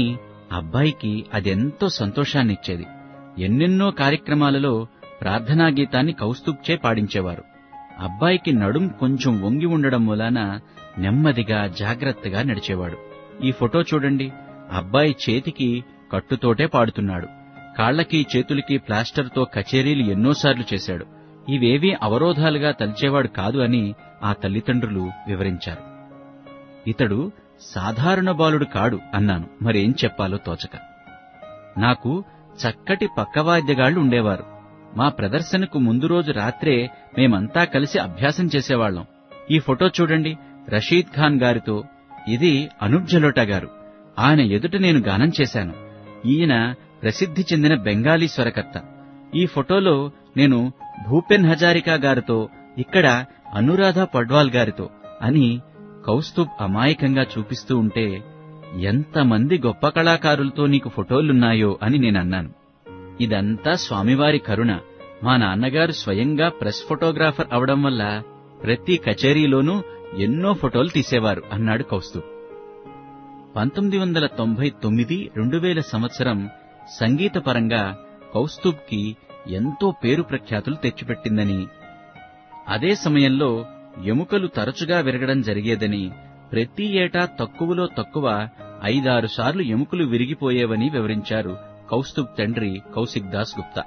అబ్బాయికి అదెంతో సంతోషాన్నిచ్చేది ఎన్నెన్నో కార్యక్రమాలలో ప్రార్థనా గీతాన్ని కౌస్తుబ్చే పాడించేవారు అబ్బాయికి నడుం కొంచెం వంగి ఉండడం మూలాన నెమ్మదిగా జాగ్రత్తగా నడిచేవాడు ఈ ఫోటో చూడండి అబ్బాయి చేతికి కట్టుతోటే పాడుతున్నాడు కాళ్లకి చేతులకి ప్లాస్టర్తో కచేరీలు ఎన్నోసార్లు చేశాడు ఇవేవీ అవరోధాలుగా తలిచేవాడు కాదు అని ఆ తల్లిదండ్రులు వివరించారు ఇతడు సాధారణ బాలుడు కాడు అన్నాను మరేం చెప్పాలో తోచక నాకు చక్కటి పక్కవాద్యగాళ్లు ఉండేవారు మా ప్రదర్శనకు ముందు రోజు రాత్రే మేమంతా కలిసి అభ్యాసం చేసేవాళ్లం ఈ ఫోటో చూడండి రషీద్ ఖాన్ గారితో ఇది అనూప్ జలోటా గారు ఆయన ఎదుట నేను గానం చేశాను ఈయన ప్రసిద్ధి చెందిన బెంగాలీ స్వరకర్త ఈ ఫోటోలో నేను భూపెన్ హజారికా గారితో ఇక్కడ అనురాధ పడ్వాల్ గారితో అని కౌస్తుబ్ అమాయకంగా చూపిస్తూ ఉంటే ఎంతమంది గొప్ప కళాకారులతో నీకు ఫోటోలున్నాయో అని నేనన్నాను ఇదంతా స్వామివారి కరుణ మా నాన్నగారు స్వయంగా ప్రెస్ ఫోటోగ్రాఫర్ అవడం వల్ల ప్రతి కచేరీలోనూ ఎన్నో ఫోటోలు తీసేవారు అన్నాడు కౌస్తుబ్ పంతొమ్మిది వందల తొంభై తొమ్మిది రెండు వేల సంవత్సరం సంగీతపరంగా కౌస్తుబ్కి ఎంతో పేరు ప్రఖ్యాతులు తెచ్చిపెట్టిందని అదే సమయంలో ఎముకలు తరచుగా విరగడం జరిగేదని ప్రతి ఏటా తక్కువలో తక్కువ ఐదారు సార్లు ఎముకలు విరిగిపోయేవని వివరించారు కౌస్తుబ్ తండ్రి కౌశిక్ దాస్ గుప్తా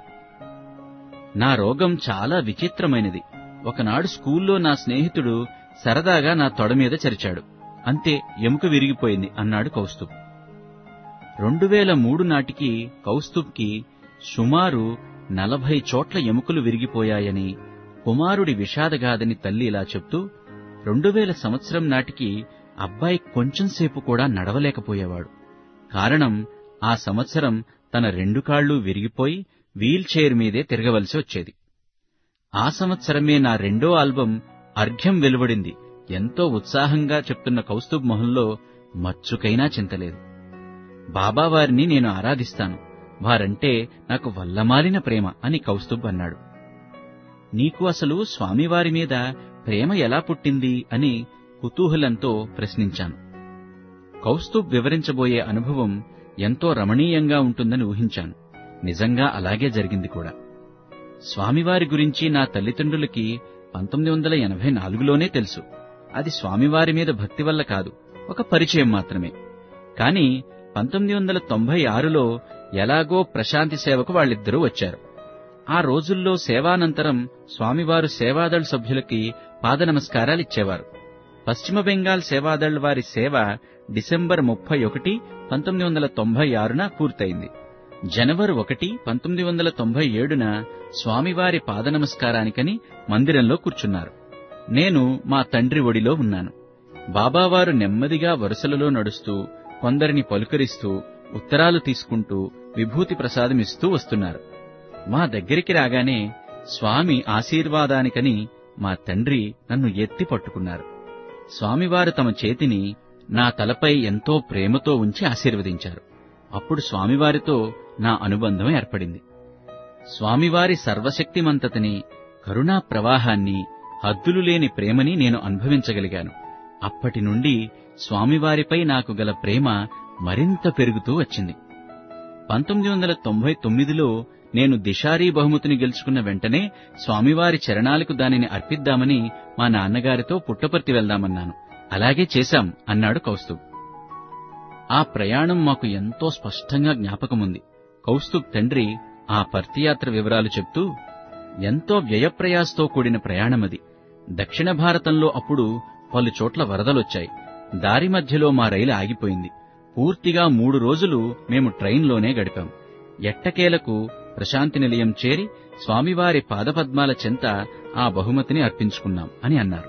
నా రోగం చాలా విచిత్రమైనది ఒకనాడు స్కూల్లో నా స్నేహితుడు సరదాగా నా తొడ మీద చరిచాడు అంతే ఎముక విరిగిపోయింది అన్నాడు కౌస్తుబ్ రెండు వేల మూడు నాటికి కౌస్తుబ్కి సుమారు నలభై చోట్ల ఎముకలు విరిగిపోయాయని కుమారుడి విషాదగాథని తల్లి ఇలా చెప్తూ రెండు వేల సంవత్సరం నాటికి అబ్బాయి కొంచెంసేపు కూడా నడవలేకపోయేవాడు కారణం ఆ సంవత్సరం తన రెండు కాళ్లు విరిగిపోయి వీల్ చైర్ మీదే తిరగవలసి వచ్చేది ఆ సంవత్సరమే నా రెండో ఆల్బం అర్ఘ్యం వెలువడింది ఎంతో ఉత్సాహంగా చెప్తున్న కౌస్తుబ్ మొహంలో మచ్చుకైనా చింతలేదు బాబావారిని నేను ఆరాధిస్తాను వారంటే నాకు వల్లమాలిన ప్రేమ అని కౌస్తుబ్ అన్నాడు నీకు అసలు స్వామివారి మీద ప్రేమ ఎలా పుట్టింది అని కుతూహలంతో ప్రశ్నించాను కౌస్తుబ్ వివరించబోయే అనుభవం ఎంతో రమణీయంగా ఉంటుందని ఊహించాను నిజంగా అలాగే జరిగింది కూడా స్వామివారి గురించి నా తల్లిదండ్రులకి పంతొమ్మిది వందల ఎనభై నాలుగులోనే తెలుసు అది స్వామివారి మీద భక్తి వల్ల కాదు ఒక పరిచయం మాత్రమే కాని పంతొమ్మిది వందల తొంభై ఆరులో ఎలాగో ప్రశాంతి సేవకు వాళ్ళిద్దరూ వచ్చారు ఆ రోజుల్లో సేవానంతరం స్వామివారు సేవాదళ్ సభ్యులకి పాదనమస్కారాలిచ్చేవారు పశ్చిమ బెంగాల్ సేవాదళ్ వారి సేవ డిసెంబర్ ముప్పై ఒకటి పంతొమ్మిది వందల తొంభై ఆరున పూర్తయింది జనవరి ఒకటి పంతొమ్మిది వందల తొంభై ఏడున స్వామివారి పాదనమస్కారానికని మందిరంలో కూర్చున్నారు నేను మా తండ్రి ఒడిలో ఉన్నాను బాబావారు నెమ్మదిగా వరుసలలో నడుస్తూ కొందరిని పలుకరిస్తూ ఉత్తరాలు తీసుకుంటూ విభూతి ప్రసాదమిస్తూ వస్తున్నారు మా దగ్గరికి రాగానే స్వామి ఆశీర్వాదానికని మా తండ్రి నన్ను ఎత్తి పట్టుకున్నారు స్వామివారు తమ చేతిని నా తలపై ఎంతో ప్రేమతో ఉంచి ఆశీర్వదించారు అప్పుడు స్వామివారితో నా అనుబంధం ఏర్పడింది స్వామివారి సర్వశక్తిమంతతని కరుణా ప్రవాహాన్ని హద్దులు లేని ప్రేమని నేను అనుభవించగలిగాను అప్పటి నుండి స్వామివారిపై నాకు గల ప్రేమ మరింత పెరుగుతూ వచ్చింది పంతొమ్మిది వందల తొంభై తొమ్మిదిలో నేను దిశారీ బహుమతిని గెలుచుకున్న వెంటనే స్వామివారి చరణాలకు దానిని అర్పిద్దామని మా నాన్నగారితో పుట్టపర్తి వెళ్దామన్నాను అలాగే చేశాం అన్నాడు కౌస్తుబ్ ఆ ప్రయాణం మాకు ఎంతో స్పష్టంగా జ్ఞాపకముంది కౌస్తుబ్ తండ్రి ఆ పర్తియాత్ర వివరాలు చెప్తూ ఎంతో వ్యయప్రయాసతో కూడిన ప్రయాణమది దక్షిణ భారతంలో అప్పుడు పలు చోట్ల వరదలొచ్చాయి దారి మధ్యలో మా రైలు ఆగిపోయింది పూర్తిగా మూడు రోజులు మేము ట్రైన్లోనే గడిపాం ఎట్టకేలకు ప్రశాంతి నిలయం చేరి స్వామివారి పాదపద్మాల చెంత ఆ బహుమతిని అర్పించుకున్నాం అని అన్నారు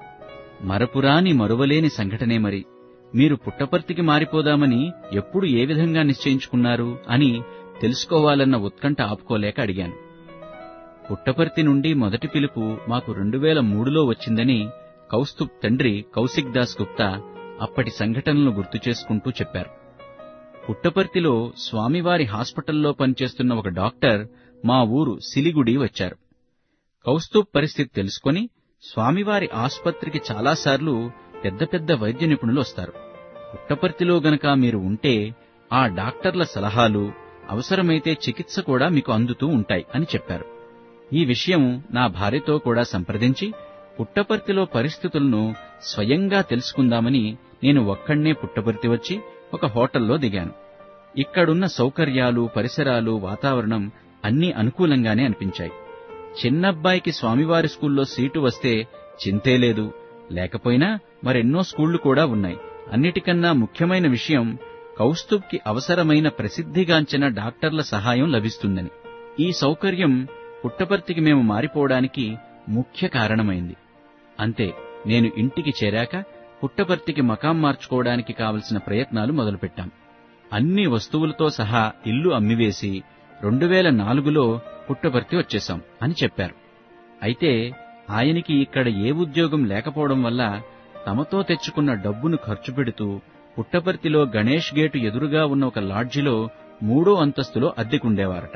మరపురాని మరువలేని సంఘటనే మరి మీరు పుట్టపర్తికి మారిపోదామని ఎప్పుడు ఏ విధంగా నిశ్చయించుకున్నారు అని తెలుసుకోవాలన్న ఉత్కంఠ ఆపుకోలేక అడిగాను పుట్టపర్తి నుండి మొదటి పిలుపు మాకు రెండు వేల మూడులో వచ్చిందని కౌస్తుబ్ తండ్రి కౌశిక్ దాస్ గుప్తా అప్పటి సంఘటనలను గుర్తు చేసుకుంటూ చెప్పారు పుట్టపర్తిలో స్వామివారి హాస్పిటల్లో పనిచేస్తున్న ఒక డాక్టర్ మా ఊరు సిలిగుడి వచ్చారు కౌస్తుబ్ పరిస్థితి తెలుసుకొని స్వామివారి ఆసుపత్రికి చాలాసార్లు పెద్ద పెద్ద వైద్య నిపుణులు వస్తారు పుట్టపర్తిలో గనక మీరు ఉంటే ఆ డాక్టర్ల సలహాలు అవసరమైతే చికిత్స కూడా మీకు అందుతూ ఉంటాయి అని చెప్పారు ఈ విషయం నా భార్యతో కూడా సంప్రదించి పుట్టపర్తిలో పరిస్థితులను స్వయంగా తెలుసుకుందామని నేను ఒక్కణ్ణే పుట్టపర్తి వచ్చి ఒక హోటల్లో దిగాను ఇక్కడున్న సౌకర్యాలు పరిసరాలు వాతావరణం అన్నీ అనుకూలంగానే అనిపించాయి చిన్నబ్బాయికి స్వామివారి స్కూల్లో సీటు వస్తే చింతే లేదు లేకపోయినా మరెన్నో స్కూళ్లు కూడా ఉన్నాయి అన్నిటికన్నా ముఖ్యమైన విషయం కౌస్తుబ్కి అవసరమైన ప్రసిద్ధిగాంచిన డాక్టర్ల సహాయం లభిస్తుందని ఈ సౌకర్యం పుట్టపర్తికి మేము మారిపోవడానికి ముఖ్య కారణమైంది అంతే నేను ఇంటికి చేరాక పుట్టపర్తికి మకాం మార్చుకోవడానికి కావలసిన ప్రయత్నాలు మొదలుపెట్టాం అన్ని వస్తువులతో సహా ఇల్లు అమ్మివేసి రెండు వేల నాలుగులో పుట్టపర్తి వచ్చేశాం అని చెప్పారు అయితే ఆయనకి ఇక్కడ ఏ ఉద్యోగం లేకపోవడం వల్ల తమతో తెచ్చుకున్న డబ్బును ఖర్చు పెడుతూ పుట్టపర్తిలో గణేష్ గేటు ఎదురుగా ఉన్న ఒక లాడ్జిలో మూడో అంతస్తులో అద్దెకుండేవారట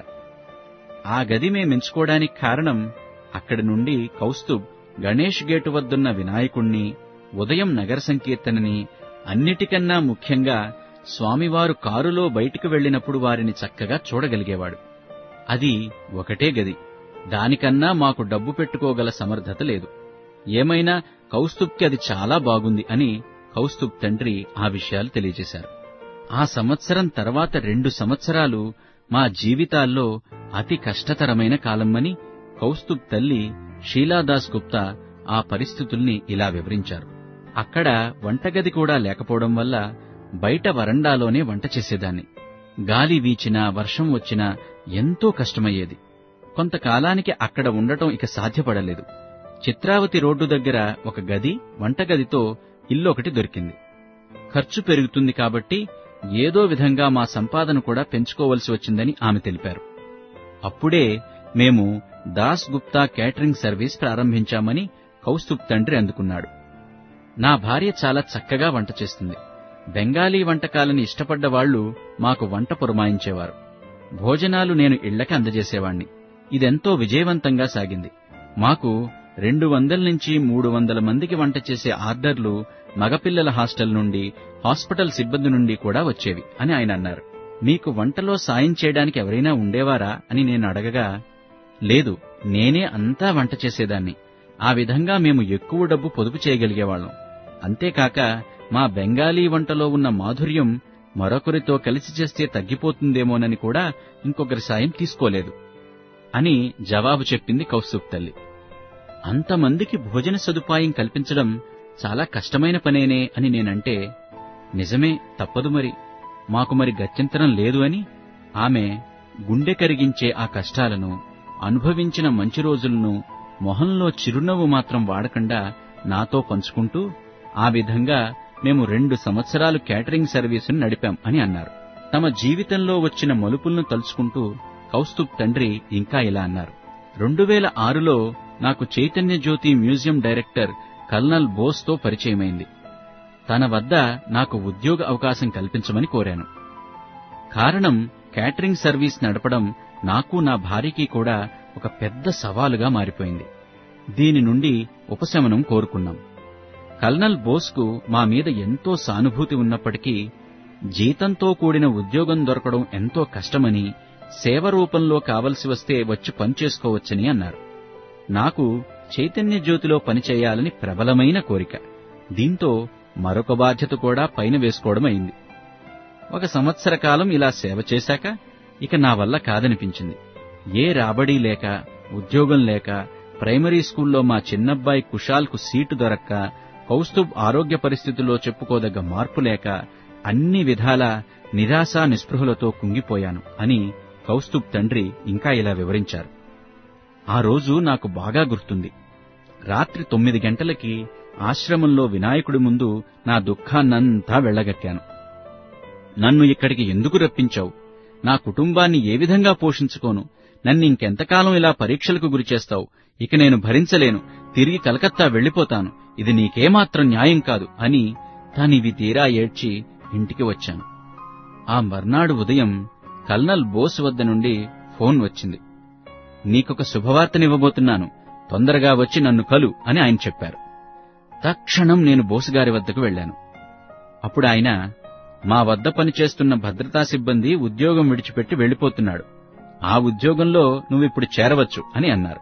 ఆ గది మేమెంచుకోవడానికి కారణం అక్కడి నుండి కౌస్తుబ్ గణేష్ గేటు వద్దున్న వినాయకుణ్ణి ఉదయం నగర సంకీర్తనని అన్నిటికన్నా ముఖ్యంగా స్వామివారు కారులో బయటికి వెళ్ళినప్పుడు వారిని చక్కగా చూడగలిగేవాడు అది ఒకటే గది దానికన్నా మాకు డబ్బు పెట్టుకోగల సమర్థత లేదు ఏమైనా కౌస్తుబ్కి అది చాలా బాగుంది అని కౌస్తుబ్ తండ్రి ఆ విషయాలు తెలియజేశారు ఆ సంవత్సరం తర్వాత రెండు సంవత్సరాలు మా జీవితాల్లో అతి కష్టతరమైన కాలమని కౌస్తుబ్ తల్లి షీలాదాస్ గుప్తా ఆ పరిస్థితుల్ని ఇలా వివరించారు అక్కడ వంటగది కూడా లేకపోవడం వల్ల బయట వరండాలోనే వంట చేసేదాన్ని గాలి వీచినా వర్షం వచ్చినా ఎంతో కష్టమయ్యేది కొంతకాలానికి అక్కడ ఉండటం ఇక సాధ్యపడలేదు చిత్రావతి రోడ్డు దగ్గర ఒక గది వంటగదితో ఇల్లు ఒకటి దొరికింది ఖర్చు పెరుగుతుంది కాబట్టి ఏదో విధంగా మా సంపాదన కూడా పెంచుకోవలసి వచ్చిందని ఆమె తెలిపారు అప్పుడే మేము దాస్ గుప్తా కేటరింగ్ సర్వీస్ ప్రారంభించామని కౌస్తుబ్ తండ్రి అందుకున్నాడు నా భార్య చాలా చక్కగా వంట చేస్తుంది బెంగాలీ వంటకాలని ఇష్టపడ్డ వాళ్లు మాకు వంట పురమాయించేవారు భోజనాలు నేను ఇళ్లకి అందజేసేవాణ్ణి ఇదెంతో విజయవంతంగా సాగింది మాకు రెండు వందల నుంచి మూడు వందల మందికి వంట చేసే ఆర్డర్లు మగపిల్లల హాస్టల్ నుండి హాస్పిటల్ సిబ్బంది నుండి కూడా వచ్చేవి అని ఆయన అన్నారు మీకు వంటలో సాయం చేయడానికి ఎవరైనా ఉండేవారా అని నేను అడగగా లేదు నేనే అంతా వంట చేసేదాన్ని ఆ విధంగా మేము ఎక్కువ డబ్బు పొదుపు చేయగలిగేవాళ్ళం అంతేకాక మా బెంగాలీ వంటలో ఉన్న మాధుర్యం మరొకరితో కలిసి చేస్తే తగ్గిపోతుందేమోనని కూడా ఇంకొకరి సాయం తీసుకోలేదు అని జవాబు చెప్పింది కౌస్తుబ్ తల్లి అంతమందికి భోజన సదుపాయం కల్పించడం చాలా కష్టమైన పనేనే అని నేనంటే నిజమే తప్పదు మరి మాకు మరి గత్యంతరం లేదు అని ఆమె గుండె కరిగించే ఆ కష్టాలను అనుభవించిన మంచి రోజులను మొహంలో చిరునవ్వు మాత్రం వాడకుండా నాతో పంచుకుంటూ ఆ విధంగా మేము రెండు సంవత్సరాలు కేటరింగ్ సర్వీసును నడిపాం అని అన్నారు తమ జీవితంలో వచ్చిన మలుపులను తలుచుకుంటూ కౌస్తుబ్ తండ్రి ఇంకా ఇలా అన్నారు రెండు వేల ఆరులో నాకు Chaitanya Jyoti museum director colonel బోస్తో పరిచయమైంది తన వద్ద నాకు ఉద్యోగ అవకాశం కల్పించమని కోరాను కారణం కేటరింగ్ సర్వీస్ నడపడం నాకు నా భార్యకి కూడా ఒక పెద్ద సవాలుగా మారిపోయింది దీని నుండి ఉపశమనం కోరుకున్నాం కల్నల్ బోస్కు మా మీద ఎంతో సానుభూతి ఉన్నప్పటికీ జీతంతో కూడిన ఉద్యోగం దొరకడం ఎంతో కష్టమని సేవ రూపంలో కావలసి వస్తే వచ్చి పనిచేసుకోవచ్చని అన్నారు నాకు చైతన్య జ్యోతిలో పనిచేయాలని ప్రబలమైన కోరిక దీంతో మరొక బాధ్యత కూడా పైన వేసుకోవడం అయింది ఒక సంవత్సర కాలం ఇలా సేవ చేశాక ఇక నా వల్ల కాదనిపించింది ఏ రాబడి లేక ఉద్యోగం లేక ప్రైమరీ స్కూల్లో మా చిన్నబ్బాయి కుషాల్కు సీటు దొరక్క కౌస్తుబ్ ఆరోగ్య పరిస్థితుల్లో చెప్పుకోదగ్గ మార్పు లేక అన్ని విధాల నిరాశ నిస్పృహలతో కుంగిపోయాను అని కౌస్తుబ్ తండ్రి ఇంకా ఇలా వివరించారు ఆ రోజు నాకు బాగా గుర్తుంది రాత్రి తొమ్మిది గంటలకి ఆశ్రమంలో వినాయకుడి ముందు నా దుఃఖాన్నంతా వెళ్ళగక్కాను నన్ను ఇక్కడికి ఎందుకు రప్పించావు నా కుటుంబాన్ని ఏ విధంగా పోషించుకోను నన్ను ఇంకెంతకాలం ఇలా పరీక్షలకు గురిచేస్తావు ఇక నేను భరించలేను తిరిగి కలకత్తా వెళ్ళిపోతాను ఇది నీకేమాత్రం న్యాయం కాదు అని తానివి తీరా ఏడ్చి ఇంటికి వచ్చాను ఆ మర్నాడు ఉదయం కల్నల్ బోస్ వద్ద నుండి ఫోన్ వచ్చింది నీకొక శుభవార్తనివ్వబోతున్నాను తొందరగా వచ్చి నన్ను కలు అని ఆయన చెప్పారు తక్షణం నేను బోసుగారి వద్దకు వెళ్ళాను అప్పుడు ఆయన మా వద్ద పనిచేస్తున్న భద్రతా సిబ్బంది ఉద్యోగం విడిచిపెట్టి వెళ్లిపోతున్నాడు ఆ ఉద్యోగంలో నువ్విప్పుడు చేరవచ్చు అని అన్నారు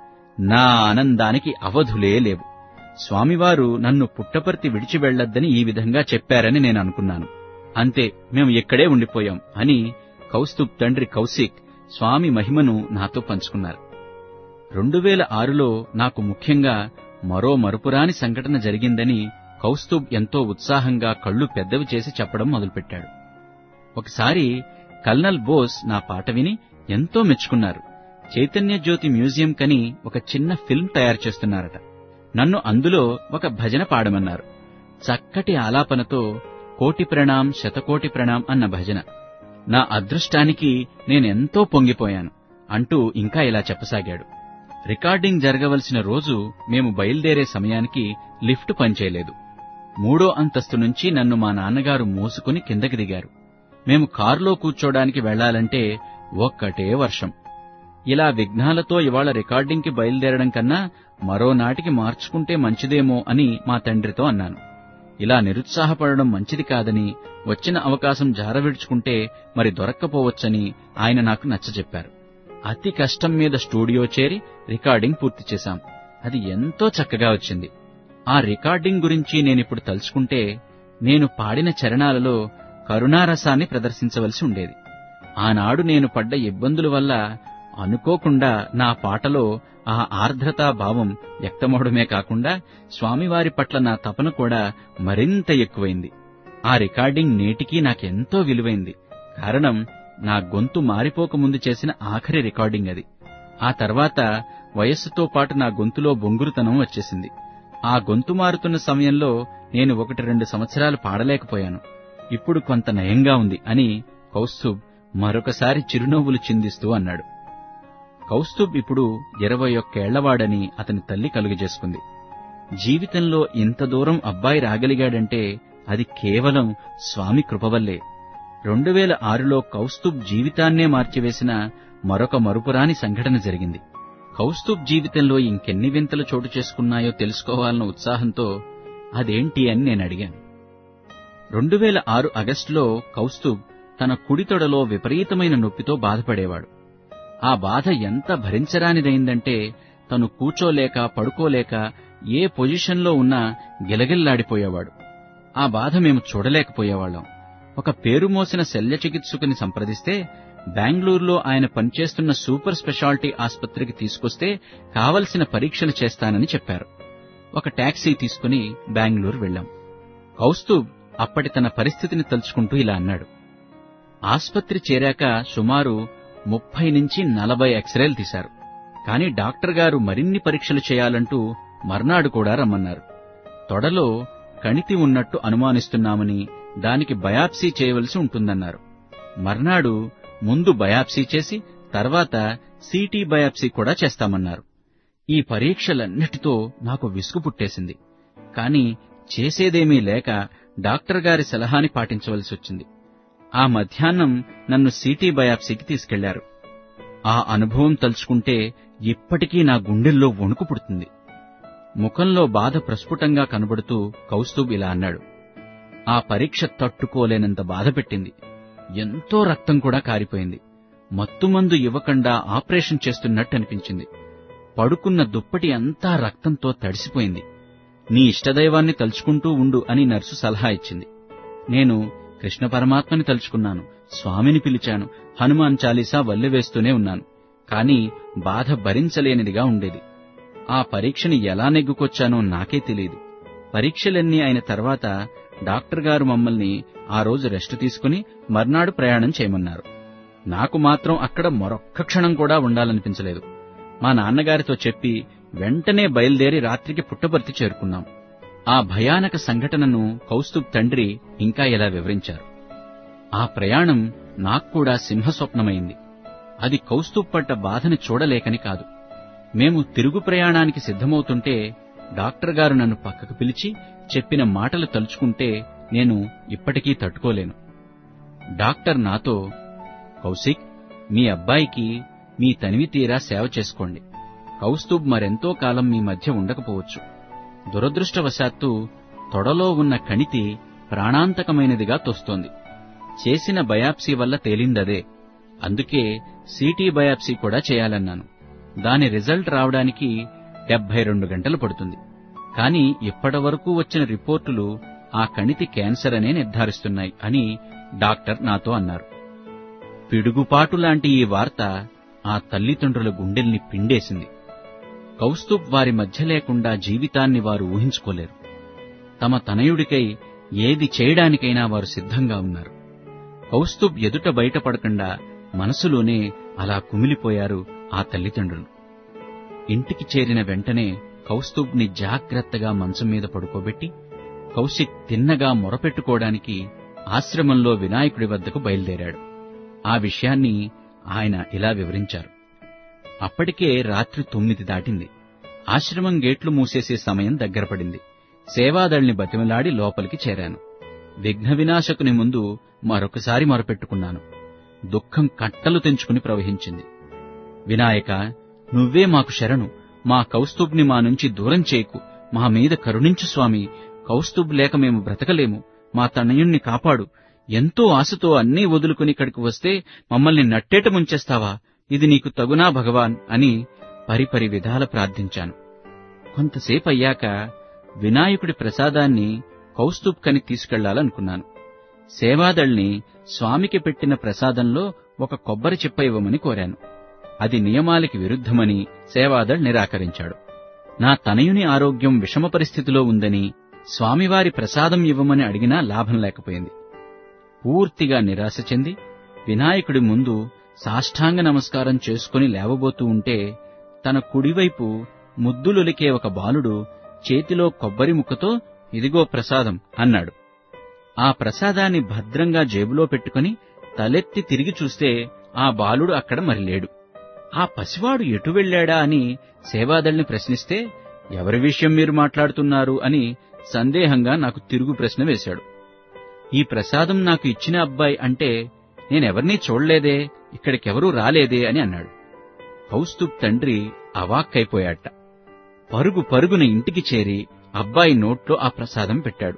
నా ఆనందానికి అవధులే లేవు స్వామివారు నన్ను పుట్టపర్తి విడిచి వెళ్లొద్దని ఈ విధంగా చెప్పారని నేను అనుకున్నాను అంతే మేము ఇక్కడే ఉండిపోయాం అని కౌస్తుబ్ తండ్రి కౌశిక్ స్వామి మహిమను నాతో పంచుకున్నారు రెండు వేల ఆరులో నాకు ముఖ్యంగా మరో మరుపురాని సంఘటన జరిగిందని కౌస్తుబ్ ఎంతో ఉత్సాహంగా కళ్ళు పెద్దవి చేసి చెప్పడం మొదలుపెట్టాడు ఒకసారి కల్నల్ బోస్ నా పాట విని ఎంతో మెచ్చుకున్నారు చైతన్య జ్యోతి మ్యూజియం కని ఒక చిన్న ఫిల్మ్ తయారు చేస్తున్నారట నన్ను అందులో ఒక భజన పాడమన్నారు చక్కటి ఆలాపనతో కోటి ప్రణాం శతకోటి ప్రణాం అన్న భజన నా అదృష్టానికి నేనెంతో పొంగిపోయాను అంటూ ఇంకా ఇలా చెప్పసాగాడు రికార్డింగ్ జరగవలసిన రోజు మేము బయలుదేరే సమయానికి లిఫ్ట్ పనిచేయలేదు మూడో అంతస్తు నుంచి నన్ను మా నాన్నగారు మోసుకుని కిందకి దిగారు మేము కారులో కూర్చోడానికి వెళ్లాలంటే ఒక్కటే వర్షం ఇలా విఘ్నాలతో ఇవాళ రికార్డింగ్కి బయలుదేరడం కన్నా మరో నాటికి మార్చుకుంటే మంచిదేమో అని మా తండ్రితో అన్నాను ఇలా నిరుత్సాహపడడం మంచిది కాదని వచ్చిన అవకాశం జారవిడుచుకుంటే మరి దొరక్కపోవచ్చని ఆయన నాకు నచ్చజెప్పారు అతి కష్టం మీద స్టూడియో చేరి రికార్డింగ్ పూర్తి చేశాం అది ఎంతో చక్కగా వచ్చింది ఆ రికార్డింగ్ గురించి నేనిప్పుడు తలుచుకుంటే నేను పాడిన చరణాలలో కరుణారసాన్ని ప్రదర్శించవలసి ఉండేది ఆనాడు నేను పడ్డ ఇబ్బందుల వల్ల అనుకోకుండా నా పాటలో ఆ ఆర్ద్రతా భావం వ్యక్తమవడమే కాకుండా స్వామివారి పట్ల నా తపన కూడా మరింత ఎక్కువైంది ఆ రికార్డింగ్ నేటికీ నాకెంతో విలువైంది కారణం నా గొంతు మారిపోకముందు చేసిన ఆఖరి రికార్డింగ్ అది ఆ తర్వాత వయస్సుతో పాటు నా గొంతులో బొంగురుతనం వచ్చేసింది ఆ గొంతు మారుతున్న సమయంలో నేను ఒకటి రెండు సంవత్సరాలు పాడలేకపోయాను ఇప్పుడు కొంత నయంగా ఉంది అని కౌస్తుబ్ మరొకసారి చిరునవ్వులు చిందిస్తూ అన్నాడు కౌస్తుబ్ ఇప్పుడు ఇరవై ఒక్కేళ్లవాడని అతని తల్లి కలుగజేసుకుంది జీవితంలో ఇంత దూరం అబ్బాయి రాగలిగాడంటే అది కేవలం స్వామి కృపవల్లే రెండు వేల ఆరులో కౌస్తుబ్ జీవితాన్నే మార్చివేసిన మరొక మరుపురాని సంఘటన జరిగింది కౌస్తుబ్ జీవితంలో ఇంకెన్ని వింతలు చోటు చేసుకున్నాయో తెలుసుకోవాలన్న ఉత్సాహంతో అదేంటి అని నేను అడిగాను రెండు వేల ఆరు ఆగస్టులో కౌస్తుబ్ తన కుడి తొడలో విపరీతమైన నొప్పితో బాధపడేవాడు ఆ బాధ ఎంత భరించరానిదైందంటే తను కూచోలేక పడుకోలేక ఏ పొజిషన్లో ఉన్నా గిలగిల్లాడిపోయేవాడు ఆ బాధ మేము చూడలేకపోయేవాళ్ళం ఒక పేరు మోసిన శల్య చికిత్సకుని సంప్రదిస్తే బెంగళూరులో ఆయన పనిచేస్తున్న సూపర్ స్పెషాలిటీ ఆసుపత్రికి తీసుకొస్తే కావలసిన పరీక్షలు చేస్తానని చెప్పారు ఒక టాక్సీ తీసుకుని బెంగళూరు వెళ్లాం కౌస్తుబ్ అప్పటి తన పరిస్థితిని తలుచుకుంటూ ఇలా అన్నాడు ఆస్పత్రి చేరాక సుమారు ముప్పై నుంచి నలభై ఎక్స్రేలు తీశారు కానీ డాక్టర్ గారు మరిన్ని పరీక్షలు చేయాలంటూ మర్నాడు కూడా రమ్మన్నారు తొడలో కణితి ఉన్నట్టు అనుమానిస్తున్నామని దానికి బయాప్సీ చేయవలసి ఉంటుందన్నారు మర్నాడు ముందు బయాప్సీ చేసి తర్వాత సిటీ బయాప్సీ కూడా చేస్తామన్నారు ఈ పరీక్షలన్నిటితో నాకు విసుగు పుట్టేసింది కాని చేసేదేమీ లేక డాక్టర్ గారి సలహాని పాటించవలసి వచ్చింది ఆ మధ్యాహ్నం నన్ను సిటీ బయాప్సీకి తీసుకెళ్లారు ఆ అనుభవం తలుచుకుంటే ఇప్పటికీ నా గుండెల్లో వణుకు పుడుతుంది ముఖంలో బాధ ప్రస్ఫుటంగా కనబడుతూ కౌస్తుబ్ ఇలా అన్నాడు ఆ పరీక్ష తట్టుకోలేనంత బాధ పెట్టింది ఎంతో రక్తం కూడా కారిపోయింది మత్తుమందు ఇవ్వకుండా ఆపరేషన్ చేస్తున్నట్టు అనిపించింది పడుకున్న దుప్పటి అంతా రక్తంతో తడిసిపోయింది నీ ఇష్టదైవాన్ని తలుచుకుంటూ ఉండు అని నర్సు సలహా ఇచ్చింది నేను కృష్ణ పరమాత్మని తలుచుకున్నాను స్వామిని పిలిచాను హనుమాన్ చాలీసా వల్లెవేస్తూనే ఉన్నాను కాని బాధ భరించలేనిదిగా ఉండేది ఆ పరీక్షని ఎలా నెగ్గుకొచ్చానో నాకే తెలియదు పరీక్షలన్నీ అయిన తర్వాత డాక్టర్ గారు మమ్మల్ని ఆ రోజు రెస్ట్ తీసుకుని మర్నాడు ప్రయాణం చేయమన్నారు నాకు మాత్రం అక్కడ మరొక్క క్షణం కూడా ఉండాలనిపించలేదు మా నాన్నగారితో చెప్పి వెంటనే బయలుదేరి రాత్రికి పుట్టపర్తి చేరుకున్నాం ఆ భయానక సంఘటనను కౌస్తుబ్ తండ్రి ఇంకా ఇలా వివరించారు ఆ ప్రయాణం నాక్కూడా సింహస్వప్నమైంది అది కౌస్తుబ్ పడ్డ బాధని చూడలేకని కాదు మేము తిరుగు ప్రయాణానికి సిద్ధమవుతుంటే డాక్టర్ గారు నన్ను పక్కకు పిలిచి చెప్పిన మాటలు తలుచుకుంటే నేను ఇప్పటికీ తట్టుకోలేను డాక్టర్ నాతో కౌశిక్ మీ అబ్బాయికి మీ తనివి తీరా సేవ చేసుకోండి కౌస్తుబ్ మరెంతో కాలం మీ మధ్య ఉండకపోవచ్చు దురదృష్టవశాత్తు తొడలో ఉన్న కణితి ప్రాణాంతకమైనదిగా తోస్తోంది చేసిన బయాప్సీ వల్ల తేలిందదే అందుకే సిటీ బయాప్సీ కూడా చేయాలన్నాను దాని రిజల్ట్ రావడానికి డెబ్బై రెండు గంటలు పడుతుంది కానీ ఇప్పటివరకు వచ్చిన రిపోర్టులు ఆ కణితి క్యాన్సర్ అనే నిర్ధారిస్తున్నాయి అని డాక్టర్ నాతో అన్నారు పిడుగుపాటు లాంటి ఈ వార్త ఆ తల్లిదండ్రుల గుండెల్ని పిండేసింది కౌస్తుబ్ వారి మధ్య లేకుండా జీవితాన్ని వారు ఊహించుకోలేరు తమ తనయుడికై ఏది చేయడానికైనా వారు సిద్ధంగా ఉన్నారు కౌస్తుబ్ ఎదుట బయటపడకుండా మనసులోనే అలా కుమిలిపోయారు ఆ తల్లిదండ్రులు ఇంటికి చేరిన వెంటనే కౌస్తుబ్ని జాగ్రత్తగా మంచం మీద పడుకోబెట్టి కౌశిక్ తిన్నగా మొరపెట్టుకోవడానికి ఆశ్రమంలో వినాయకుడి వద్దకు బయలుదేరాడు ఆ విషయాన్ని ఆయన ఇలా వివరించారు అప్పటికే రాత్రి తొమ్మిది దాటింది ఆశ్రమం గేట్లు మూసేసే సమయం దగ్గరపడింది సేవాదళ్ని బతిమలాడి లోపలికి చేరాను విఘ్న వినాశకుని ముందు మరొకసారి మొరపెట్టుకున్నాను దుఃఖం కట్టలు తెంచుకుని ప్రవహించింది వినాయక నువ్వే మాకు శరణు మా కౌస్తుబ్ని మా నుంచి దూరం చేయకు మా మీద కరుణించు స్వామి కౌస్తుబ్ లేక మేము బ్రతకలేము మా తనయుణ్ణి కాపాడు ఎంతో ఆశతో అన్నీ వదులుకుని ఇక్కడికి వస్తే మమ్మల్ని నట్టేట ముంచేస్తావా ఇది నీకు తగునా భగవాన్ అని పరిపరి విధాల ప్రార్థించాను కొంతసేపు అయ్యాక వినాయకుడి ప్రసాదాన్ని కౌస్తుబ్ కని తీసుకెళ్లాలనుకున్నాను సేవాదళ్ని స్వామికి పెట్టిన ప్రసాదంలో ఒక కొబ్బరి చిప్ప ఇవ్వమని కోరాను అది నియమాలకి విరుద్ధమని సేవాదళ్ నిరాకరించాడు నా తనయుని ఆరోగ్యం విషమ పరిస్థితిలో ఉందని స్వామివారి ప్రసాదం ఇవ్వమని అడిగినా లాభం లేకపోయింది పూర్తిగా నిరాశ చెంది వినాయకుడి ముందు సాష్టాంగ నమస్కారం చేసుకుని లేవబోతూ ఉంటే తన కుడివైపు ముద్దులొలికే ఒక బాలుడు చేతిలో కొబ్బరి ముక్కతో ఇదిగో ప్రసాదం అన్నాడు ఆ ప్రసాదాన్ని భద్రంగా జేబులో పెట్టుకుని తలెత్తి తిరిగి చూస్తే ఆ బాలుడు అక్కడ మరి లేడు ఆ పసివాడు ఎటు వెళ్ళాడా అని సేవాదళ్ని ప్రశ్నిస్తే ఎవరి విషయం మీరు మాట్లాడుతున్నారు అని సందేహంగా నాకు తిరుగు ప్రశ్న వేశాడు ఈ ప్రసాదం నాకు ఇచ్చిన అబ్బాయి అంటే నేనెవర్నీ చూడలేదే ఇక్కడికెవరూ రాలేదే అని అన్నాడు కౌస్తుబ్ తండ్రి అవాక్కైపోయాట పరుగు పరుగున ఇంటికి చేరి అబ్బాయి నోట్లో ఆ ప్రసాదం పెట్టాడు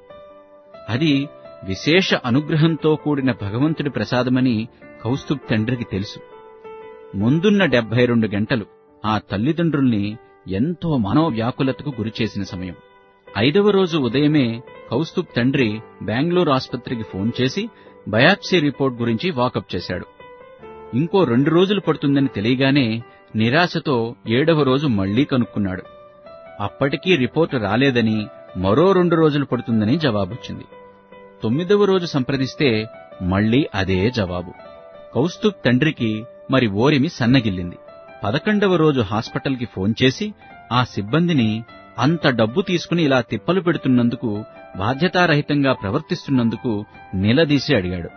అది విశేష అనుగ్రహంతో కూడిన భగవంతుడి ప్రసాదమని కౌస్తుబ్ తండ్రికి తెలుసు ముందున్న డెబ్బై రెండు గంటలు ఆ తల్లిదండ్రుల్ని ఎంతో మనోవ్యాకులతకు గురిచేసిన సమయం ఐదవ రోజు ఉదయమే కౌస్తుబ్ తండ్రి బెంగళూరు ఆసుపత్రికి ఫోన్ చేసి బయాప్సీ రిపోర్ట్ గురించి వాకప్ చేశాడు ఇంకో రెండు రోజులు పడుతుందని తెలియగానే నిరాశతో ఏడవ రోజు మళ్లీ కనుక్కున్నాడు అప్పటికీ రిపోర్టు రాలేదని మరో రెండు రోజులు పడుతుందని జవాబొచ్చింది తొమ్మిదవ రోజు సంప్రదిస్తే మళ్లీ అదే జవాబు కౌస్తుబ్ తండ్రికి మరి ఓరిమి సన్నగిల్లింది పదకొండవ రోజు హాస్పిటల్కి ఫోన్ చేసి ఆ సిబ్బందిని అంత డబ్బు తీసుకుని ఇలా తిప్పలు పెడుతున్నందుకు బాధ్యతారహితంగా ప్రవర్తిస్తున్నందుకు నిలదీసి అడిగాడు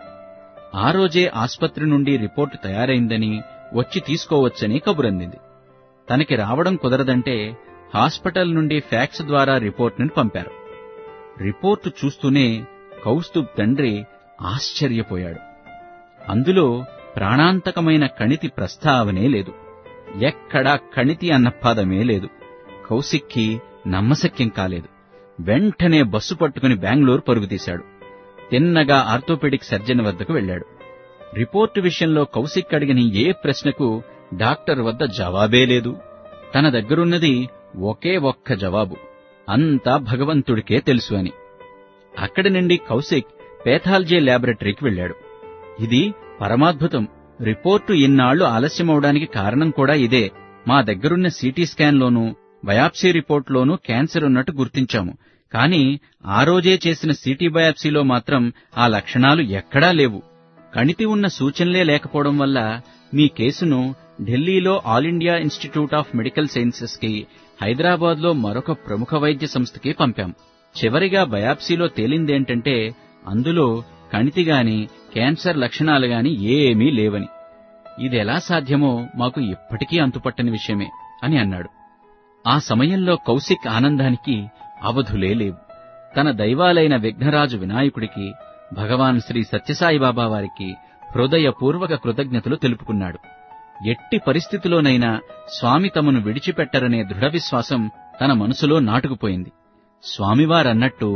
ఆ రోజే ఆస్పత్రి నుండి రిపోర్టు తయారైందని వచ్చి తీసుకోవచ్చని కబురందింది తనకి రావడం కుదరదంటే హాస్పిటల్ నుండి ఫ్యాక్స్ ద్వారా రిపోర్టుని పంపారు రిపోర్టు చూస్తూనే కౌస్తుబ్ తండ్రి ఆశ్చర్యపోయాడు అందులో ప్రాణాంతకమైన కణితి ప్రస్తావనే లేదు ఎక్కడా కణితి అన్న పదమే లేదు కౌశిక్కి నమ్మశక్యం కాలేదు వెంటనే బస్సు పట్టుకుని బెంగళూరు పరుగుతీశాడు తిన్నగా ఆర్థోపెడిక్ సర్జన్ వద్దకు వెళ్ళాడు రిపోర్టు విషయంలో కౌశిక్ అడిగిన ఏ ప్రశ్నకు డాక్టర్ వద్ద జవాబే లేదు తన దగ్గరున్నది ఒకే ఒక్క జవాబు అంతా భగవంతుడికే తెలుసు అని అక్కడి నుండి కౌశిక్ పేథాలజీ ల్యాబొరేటరీకి వెళ్ళాడు ఇది పరమాద్భుతం రిపోర్టు ఇన్నాళ్లు ఆలస్యమవడానికి కారణం కూడా ఇదే మా దగ్గరున్న సిటీ స్కాన్లోనూ బయాప్సీ రిపోర్ట్లోనూ క్యాన్సర్ ఉన్నట్టు గుర్తించాము కానీ ఆ రోజే చేసిన సిటీ బయాప్సీలో మాత్రం ఆ లక్షణాలు ఎక్కడా లేవు కణితి ఉన్న సూచనలే లేకపోవడం వల్ల మీ కేసును ఢిల్లీలో All India Institute of Medical Sciences కి హైదరాబాద్లో మరొక ప్రముఖ వైద్య సంస్థకి పంపాం చివరిగా బయాప్సీలో తేలిందేంటంటే అందులో కణితిగాని క్యాన్సర్ లక్షణాలు గాని ఏమీ లేవని ఇదెలా సాధ్యమో మాకు ఇప్పటికీ అంతుపట్టని విషయమే అని అన్నాడు ఆ సమయంలో కౌశిక్ ఆనందానికి అవధులే లేవు తన దైవాలైన విఘ్నరాజు వినాయకుడికి భగవాన్ శ్రీ సత్యసాయిబాబా వారికి హృదయపూర్వక కృతజ్ఞతలు తెలుపుకున్నాడు ఎట్టి పరిస్థితిలోనైనా స్వామి తమను విడిచిపెట్టరనే దృఢ విశ్వాసం తన మనసులో నాటుకుపోయింది స్వామివారన్నట్టు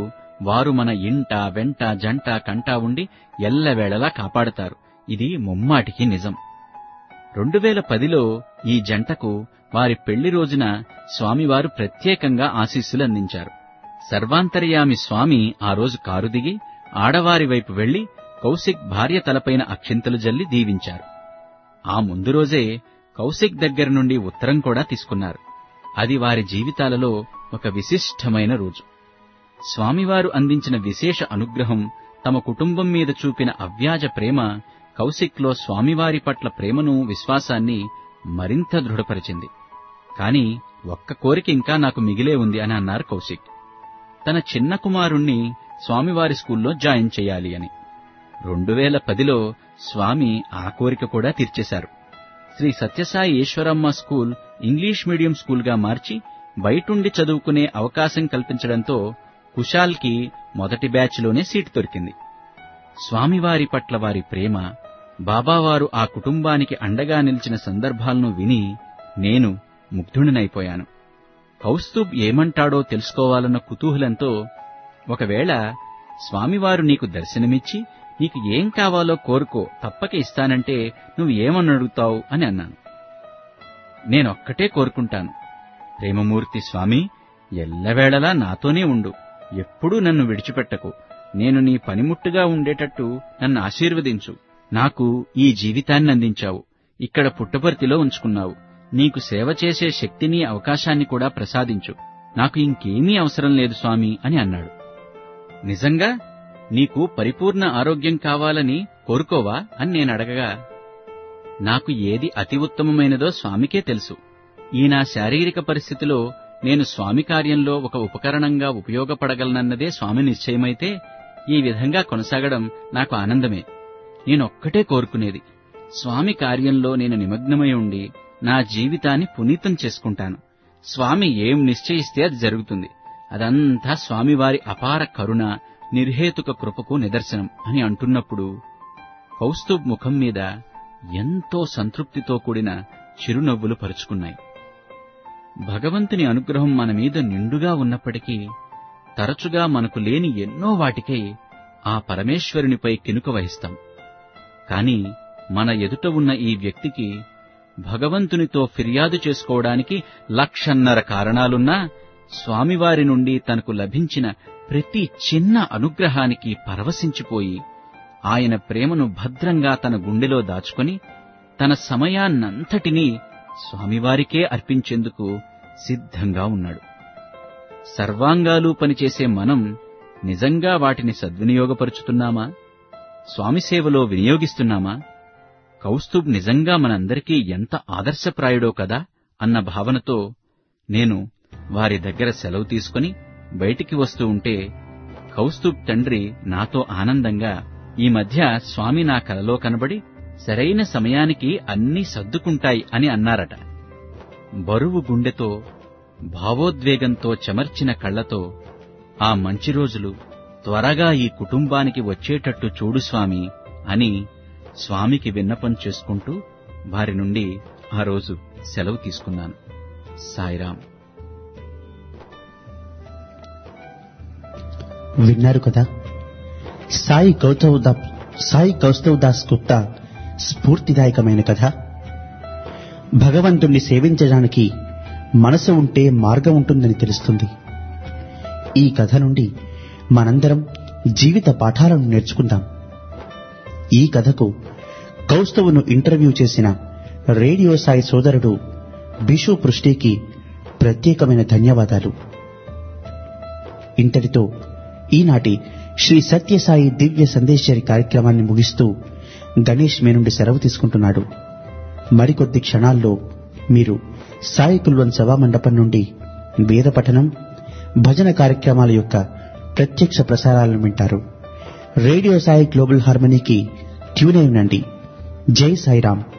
వారు మన ఇంట వెంట జంట కంట ఉండి ఎల్లవేళలా కాపాడతారు ఇది ముమ్మాటికి నిజం రెండు వేల పదిలో ఈ జంటకు వారి పెళ్లి రోజున స్వామివారు ప్రత్యేకంగా ఆశీస్సులు అందించారు సర్వాంతర్యామి స్వామి ఆ రోజు కారు దిగి ఆడవారి వైపు వెళ్లి కౌశిక్ భార్య తలపైన అక్షింతలు జల్లి దీవించారు ఆ ముందు రోజే కౌశిక్ దగ్గర నుండి ఉత్తరం కూడా తీసుకున్నారు అది వారి జీవితాలలో ఒక విశిష్టమైన రోజు స్వామివారు అందించిన విశేష అనుగ్రహం తమ కుటుంబం మీద చూపిన అవ్యాజ ప్రేమ కౌశిక్లో స్వామివారి పట్ల ప్రేమను విశ్వాసాన్ని మరింత దృఢపరిచింది కాని ఒక్క కోరిక ఇంకా నాకు మిగిలే ఉంది అని అన్నారు కౌశిక్ తన చిన్న కుమారుణ్ణి స్వామివారి స్కూల్లో జాయిన్ చేయాలి అని రెండు వేల పదిలో స్వామి ఆ కోరిక కూడా తీర్చేశారు Shri Sathya Sai Easwaramma school English medium స్కూల్గా మార్చి బయటుండి చదువుకునే అవకాశం కల్పించడంతో కుశాల్కి మొదటి బ్యాచ్లోనే సీటు దొరికింది స్వామివారి పట్ల వారి ప్రేమ బాబావారు ఆ కుటుంబానికి అండగా నిలిచిన సందర్భాలను విని నేను ముగ్ధుడినైపోయాను కౌస్తుబ్ ఏమంటాడో తెలుసుకోవాలన్న కుతూహలంతో ఒకవేళ స్వామివారు నీకు దర్శనమిచ్చి నీకు ఏం కావాలో కోరుకో తప్పక ఇస్తానంటే నువ్వు ఏమని అడుగుతావు అని అన్నాను నేనొక్కటే కోరుకుంటాను ప్రేమమూర్తి స్వామి ఎల్లవేళలా నాతోనే ఉండు ఎప్పుడూ నన్ను విడిచిపెట్టకు నేను నీ పనిముట్టుగా ఉండేటట్టు నన్ను ఆశీర్వదించు నాకు ఈ జీవితాన్ని అందించావు ఇక్కడ పుట్టపర్తిలో ఉంచుకున్నావు నీకు సేవ చేసే శక్తిని అవకాశాన్ని కూడా ప్రసాదించు నాకు ఇంకేమీ అవసరం లేదు స్వామి అని అన్నాడు నిజంగా నీకు పరిపూర్ణ ఆరోగ్యం కావాలని కోరుకోవా అని నేను అడగగా నాకు ఏది అతి ఉత్తమమైనదో స్వామికే తెలుసు ఈ నా శారీరక పరిస్థితిలో నేను స్వామి కార్యంలో ఒక ఉపకరణంగా ఉపయోగపడగలనన్నదే స్వామి నిశ్చయమైతే ఈ విధంగా కొనసాగడం నాకు ఆనందమే నేనొక్కటే కోరుకునేది స్వామి కార్యంలో నేను నిమగ్నమై ఉండి నా జీవితాన్ని పునీతం చేసుకుంటాను స్వామి ఏం నిశ్చయిస్తే అది జరుగుతుంది అదంతా స్వామివారి అపార కరుణ నిర్హేతుక కృపకు నిదర్శనం అని అంటున్నప్పుడు కౌస్తుబ్ ముఖం మీద ఎంతో సంతృప్తితో కూడిన చిరునవ్వులు పరుచుకున్నాయి భగవంతుని అనుగ్రహం మన మీద నిండుగా ఉన్నప్పటికీ తరచుగా మనకు లేని ఎన్నో వాటికై ఆ పరమేశ్వరునిపై కినుక వహిస్తాం కాని మన ఎదుట ఉన్న ఈ వ్యక్తికి భగవంతునితో ఫిర్యాదు చేసుకోవడానికి లక్షన్నర కారణాలున్నా స్వామివారి నుండి తనకు లభించిన ప్రతి చిన్న అనుగ్రహానికి పరవశించిపోయి ఆయన ప్రేమను భద్రంగా తన గుండెలో దాచుకొని తన సమయాన్నంతటినీ స్వామివారికే అర్పించేందుకు సిద్ధంగా ఉన్నాడు సర్వాంగాలు పనిచేసే మనం నిజంగా వాటిని సద్వినియోగపరుచుతున్నామా స్వామి సేవలో వినియోగిస్తున్నామా కౌస్తుబ్ నిజంగా మనందరికీ ఎంత ఆదర్శప్రాయుడో కదా అన్న భావనతో నేను వారి దగ్గర సెలవు తీసుకుని బయటికి వస్తూ ఉంటే కౌస్తుబ్ తండ్రి నాతో ఆనందంగా ఈ మధ్య స్వామి నా కలలో కనబడి సరైన సమయానికి అన్నీ సర్దుకుంటాయి అని అన్నారట బరువు గుండెతో భావోద్వేగంతో చెమర్చిన కళ్లతో ఆ మంచి రోజులు త్వరగా ఈ కుటుంబానికి వచ్చేటట్టు చూడు స్వామి అని స్వామికి విన్నపం చేసుకుంటూ వారి నుండి ఆ రోజు సెలవు తీసుకున్నాను సాయిరాం విన్నారు కదా సాయి గౌతవ్ దా సాయి కౌస్తవ్ దాస్ గుప్తా స్ఫూర్తిదాయకమైన కథ భగవంతుణ్ణి సేవించడానికి మనసు ఉంటే మార్గం ఉంటుందని తెలుస్తుంది ఈ కథ నుండి మనందరం జీవిత పాఠాలను నేర్చుకుందాం ఈ కథకు కౌస్తవును ఇంటర్వ్యూ చేసిన రేడియో సాయి సోదరుడు బిషు పృష్టికి ప్రత్యేకమైన ధన్యవాదాలు ఇంతటితో ఈనాటి శ్రీ సత్యసాయి దివ్య సందేశరి కార్యక్రమాన్ని ముగిస్తూ గణేష్ మీ నుండి సెలవు తీసుకుంటున్నాడు మరికొద్ది క్షణాల్లో మీరు సాయి కుల్వన్ సభామండపం నుండి వేద పఠనం భజన కార్యక్రమాల యొక్క ప్రత్యక్ష ప్రసారాలను వింటారు రేడియో సాయి గ్లోబల్ హార్మనీకి ట్యూన్ అయి ఉండండి జై సాయిరామ్